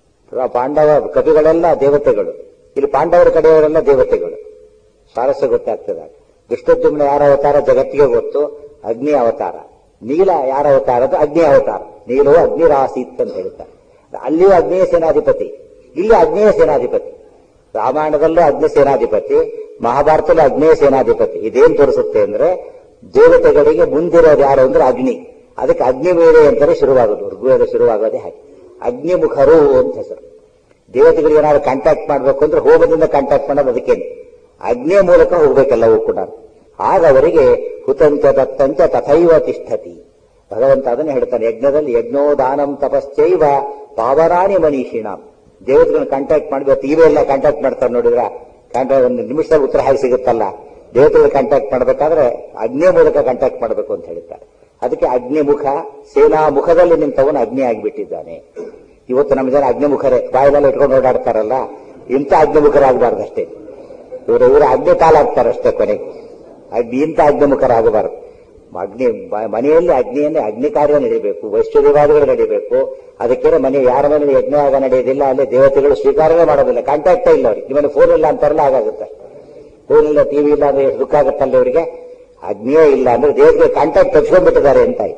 ಪಾಂಡವ ಕಪಿಗಳೆಲ್ಲ ದೇವತೆಗಳು ಇಲ್ಲಿ ಪಾಂಡವರ ಕಡೆಯವರೆಲ್ಲ ದೇವತೆಗಳು ಸ್ವಾರಸ್ಯ ಗೊತ್ತಾಗ್ತದೆ ದುಷ್ಟದ್ಯುಮ್ನ ಯಾರ ಅವತಾರ ಜಗತ್ತಿಗೆ ಗೊತ್ತು ಅಗ್ನಿ ಅವತಾರ ನೀಲ ಯಾರ ಅವತಾರದ್ದು ಅಗ್ನಿ ಅವತಾರ ನೀಲವು ಅಗ್ನಿರಾಸೀತ್ ಅಂತ ಹೇಳ್ತಾರೆ ಅಲ್ಲಿಯೂ ಅಗ್ನಿಯ ಸೇನಾಧಿಪತಿ ಇಲ್ಲಿ ಅಗ್ನೇಯ ಸೇನಾಧಿಪತಿ ರಾಮಾಯಣದಲ್ಲೂ ಅಗ್ನಿ ಸೇನಾಧಿಪತಿ ಮಹಾಭಾರತದಲ್ಲೂ ಅಗ್ನೇಯ ಸೇನಾಧಿಪತಿ ಇದೇನ್ ತೋರಿಸುತ್ತೆ ಅಂದ್ರೆ ದೇವತೆಗಳಿಗೆ ಮುಂದಿರೋದು ಯಾರು ಅಂದ್ರೆ ಅಗ್ನಿ ಅದಕ್ಕೆ ಅಗ್ನಿ ಮೇಲೆ ಅಂತಾನೆ ಶುರುವಾಗೋದು ಋಗ್ವೇದ ಶುರುವಾಗೋದೇ ಹಾಗೆ ಅಗ್ನಿಮುಖರು ಅಂತ ಹೆಸರು ದೇವತೆಗಳಿಗೆ ಏನಾದ್ರು ಕಾಂಟ್ಯಾಕ್ಟ್ ಮಾಡಬೇಕು ಅಂದ್ರೆ ಹೋಮದಿಂದ ಕಾಂಟ್ಯಾಕ್ಟ್ ಮಾಡೋದು ಅದಕ್ಕೇನೆ ಅಗ್ನಿಯ ಮೂಲಕ ಹೋಗ್ಬೇಕೆಲ್ಲವೂ ಕೂಡ ಆಗ ಅವರಿಗೆ ಹುತಂಚ ದತ್ತಂಚ ತಥೈವ ತಿಷ್ಠತಿ ಭಗವಂತ ಅದನ್ನೇ ಹೇಳ್ತಾನೆ ಯಜ್ಞದಲ್ಲಿ ಯಜ್ಞೋದಾನಂ ತಪಶ್ಚೈವ ಪಾವರಾಣಿ ಮನೀಷಿಣಾಂ ದೇವತೆಗಳನ್ನ ಕಾಂಟ್ಯಾಕ್ಟ್ ಮಾಡಬೇಕು ಇವೆಲ್ಲ ಕಾಂಟ್ಯಾಕ್ಟ್ ಮಾಡ್ತಾರೆ ನೋಡಿದ್ರ ಕಾಂಟ್ಯಾಕ್ಟ್ ಒಂದು ನಿಮಿಷದಲ್ಲಿ ಉತ್ತರ ಹಾಗೆ ಸಿಗುತ್ತಲ್ಲ ದೇವತೆಗಳು ಕಾಂಟ್ಯಾಕ್ಟ್ ಮಾಡಬೇಕಾದ್ರೆ ಅಗ್ನಿಯ ಮೂಲಕ ಕಾಂಟ್ಯಾಕ್ಟ್ ಮಾಡಬೇಕು ಅಂತ ಹೇಳ್ತಾರೆ ಅದಕ್ಕೆ ಅಗ್ನಿಮುಖ ಸೇನಾ ಮುಖದಲ್ಲಿ ನಿಂತವನು ಅಗ್ನಿ ಆಗಿಬಿಟ್ಟಿದ್ದಾನೆ ಇವತ್ತು ನಮ್ಮ ಜನ ಅಗ್ನಿಮುಖರೇ ಬಾಯಿಲೆಲ್ಲ ಇಟ್ಕೊಂಡು ಓಡಾಡ್ತಾರಲ್ಲ ಇಂಥ ಅಗ್ನಿಮುಖರಾಗಬಾರ್ದು ಅಷ್ಟೇ ಇವರು ಇವರು ಅಗ್ನಿ ಕಾಲಾಗ್ತಾರೆ ಅಷ್ಟೇ ಕೊನೆಗೆ ಅಗ್ನಿ ಇಂಥ ಅಗ್ನಿಮುಖರಾಗಬಾರದು ಅಗ್ನಿ ಮನೆಯಲ್ಲಿ ಅಗ್ನಿಯನ್ನೇ ಅಗ್ನಿ ಕಾರ್ಯ ನಡೀಬೇಕು ವೈಶ್ವರ್ಯವಾದಗಳು ನಡೀಬೇಕು ಅದಕ್ಕೆ ಮನೆ ಯಾರ ಮನೆ ಯಜ್ಞವಾಗ ನಡೆಯೋದಿಲ್ಲ ಅಲ್ಲಿ ದೇವತೆಗಳು ಸ್ವೀಕಾರವೇ ಮಾಡೋದಿಲ್ಲ ಕಾಂಟ್ಯಾಕ್ಟೇ ಇಲ್ಲ ಅವ್ರಿಗೆ ನಿಮ್ಮನೆ ಫೋನ್ ಇಲ್ಲ ಅಂತಾರಲ್ಲ ಹಾಗಾಗುತ್ತೆ ಫೋನ್ ಇಲ್ಲ ಟಿವಿ ಇಲ್ಲ ಅಂದ್ರೆ ದುಃಖ ಆಗುತ್ತಲ್ಲ ಅವರಿಗೆ ಅಗ್ನಿಯೇ ಇಲ್ಲ ಅಂದ್ರೆ ದೇವತೆಗೆ ಕಾಂಟ್ಯಾಕ್ಟ್ ತಪ್ಸ್ಕೊಂಡ್ಬಿಟ್ಟಿದ್ದಾರೆ ಅಂತ ಆಯ್ತು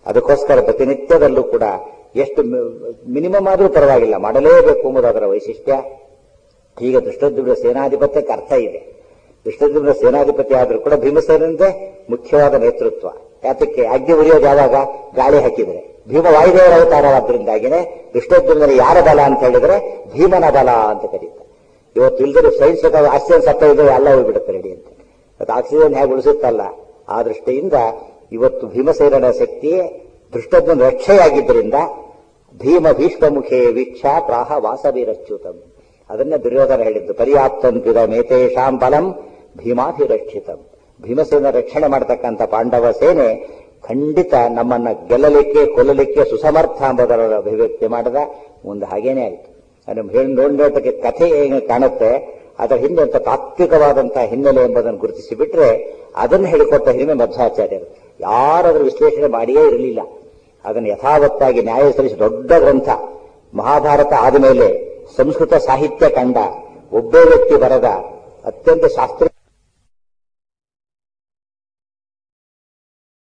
ಅದಕ್ಕೋಸ್ಕರ ಪ್ರತಿನಿತ್ಯದಲ್ಲೂ ಕೂಡ ಎಷ್ಟು ಮಿನಿಮಮ್ ಆದರೂ ಪರವಾಗಿಲ್ಲ ಮಾಡಲೇಬೇಕು ಎಂಬುದು ಅದರ ವೈಶಿಷ್ಟ್ಯ ಈಗ ದೃಷ್ಟದ್ಯುಮ್ನ ಸೇನಾಧಿಪತ್ಯಕ್ಕೆ ಅರ್ಥ ಇದೆ ದೃಷ್ಟದ್ಯುಮ್ನ ಸೇನಾಧಿಪತಿ ಆದರೂ ಕೂಡ ಭೀಮಸೇನಂದೇ ಮುಖ್ಯವಾದ ನೇತೃತ್ವ ಯಾತಕ್ಕೆ ಅಗ್ನಿ ಉರಿಯೋದು ಯಾವಾಗ ಗಾಳಿ ಹಾಕಿದರೆ ಭೀಮ ವಾಯುದೇವರ ಅವತಾರವಾದ್ರಿಂದಾಗಿನೇ ದೃಷ್ಟದ್ಯುಮ್ನಲ್ಲಿ ಯಾರ ಬಲ ಅಂತ ಹೇಳಿದ್ರೆ ಭೀಮನ ಬಲ ಅಂತ ಕರೀತಾರೆ ಇವತ್ತು ಇಲ್ದರೆ ಸೈನ್ಸ್ ಆಕ್ಸಿಜನ್ ಸತ್ತ ಇದ್ರೆ ಎಲ್ಲ ಹೋಗ್ಬಿಡುತ್ತೆ ರೆಡಿ ಅಂತ ಅದು ಆಕ್ಸಿಜನ್ ಹೇಗೆ ಉಳಿಸುತ್ತಲ್ಲ ಆ ದೃಷ್ಟಿಯಿಂದ ಇವತ್ತು ಭೀಮಸೇನನ ಶಕ್ತಿಯೇ ದೃಷ್ಟದ್ಯುಮ್ನ ರಕ್ಷೆಯಾಗಿದ್ದರಿಂದ ಭೀಮ ಭೀಷ್ಮ ಮುಖೇ ವೀಕ್ಷ ಪ್ರಾಹ ವಾಸವೀರಚ್ಯುತಂ ಅದನ್ನೇ ದುರ್ಯೋಧನ ಹೇಳಿದ್ದು ಪರ್ಯಾಪ್ತಂತಿದ ಮೇತೇಶಾಂ ಬಲಂ ಭೀಮಾಭಿರಕ್ಷಿತಂ ಭೀಮಸೇನ ರಕ್ಷಣೆ ಮಾಡತಕ್ಕಂಥ ಪಾಂಡವ ಸೇನೆ ಖಂಡಿತ ನಮ್ಮನ್ನ ಗೆಲ್ಲಲಿಕ್ಕೆ ಕೊಲ್ಲಲಿಕ್ಕೆ ಸುಸಮರ್ಥ ಎಂಬುದರ ಅಭಿವ್ಯಕ್ತಿ ಮಾಡಿದ ಮುಂದೆ ಹಾಗೇನೆ ಆಯಿತು ಅದು ಹೇಳಿ ನೋಡೋಟಕ್ಕೆ ಕಥೆ ಏನು ಕಾಣುತ್ತೆ ಅದರ ಹಿಂದೆ ಅಂತ ತಾತ್ವಿಕವಾದಂತಹ ಹಿನ್ನೆಲೆ ಎಂಬುದನ್ನು ಗುರುತಿಸಿ ಬಿಟ್ರೆ ಅದನ್ನು ಹೇಳಿಕೊಟ್ಟ ಹಿರಿಮೆ ಮಧ್ವಾಚಾರ್ಯರು ಯಾರಾದ್ರೂ ವಿಶ್ಲೇಷಣೆ ಮಾಡಿಯೇ ಇರಲಿಲ್ಲ ಅದನ್ನು ಯಥಾವತ್ತಾಗಿ ನ್ಯಾಯ ಸಲ್ಲಿಸಿ ದೊಡ್ಡ ಗ್ರಂಥ ಮಹಾಭಾರತ ಆದಮೇಲೆ ಸಂಸ್ಕೃತ ಸಾಹಿತ್ಯ ಕಂಡ ಒಬ್ಬೇ ವ್ಯಕ್ತಿ ಬರದ ಅತ್ಯಂತ ಶಾಸ್ತ್ರೀಯ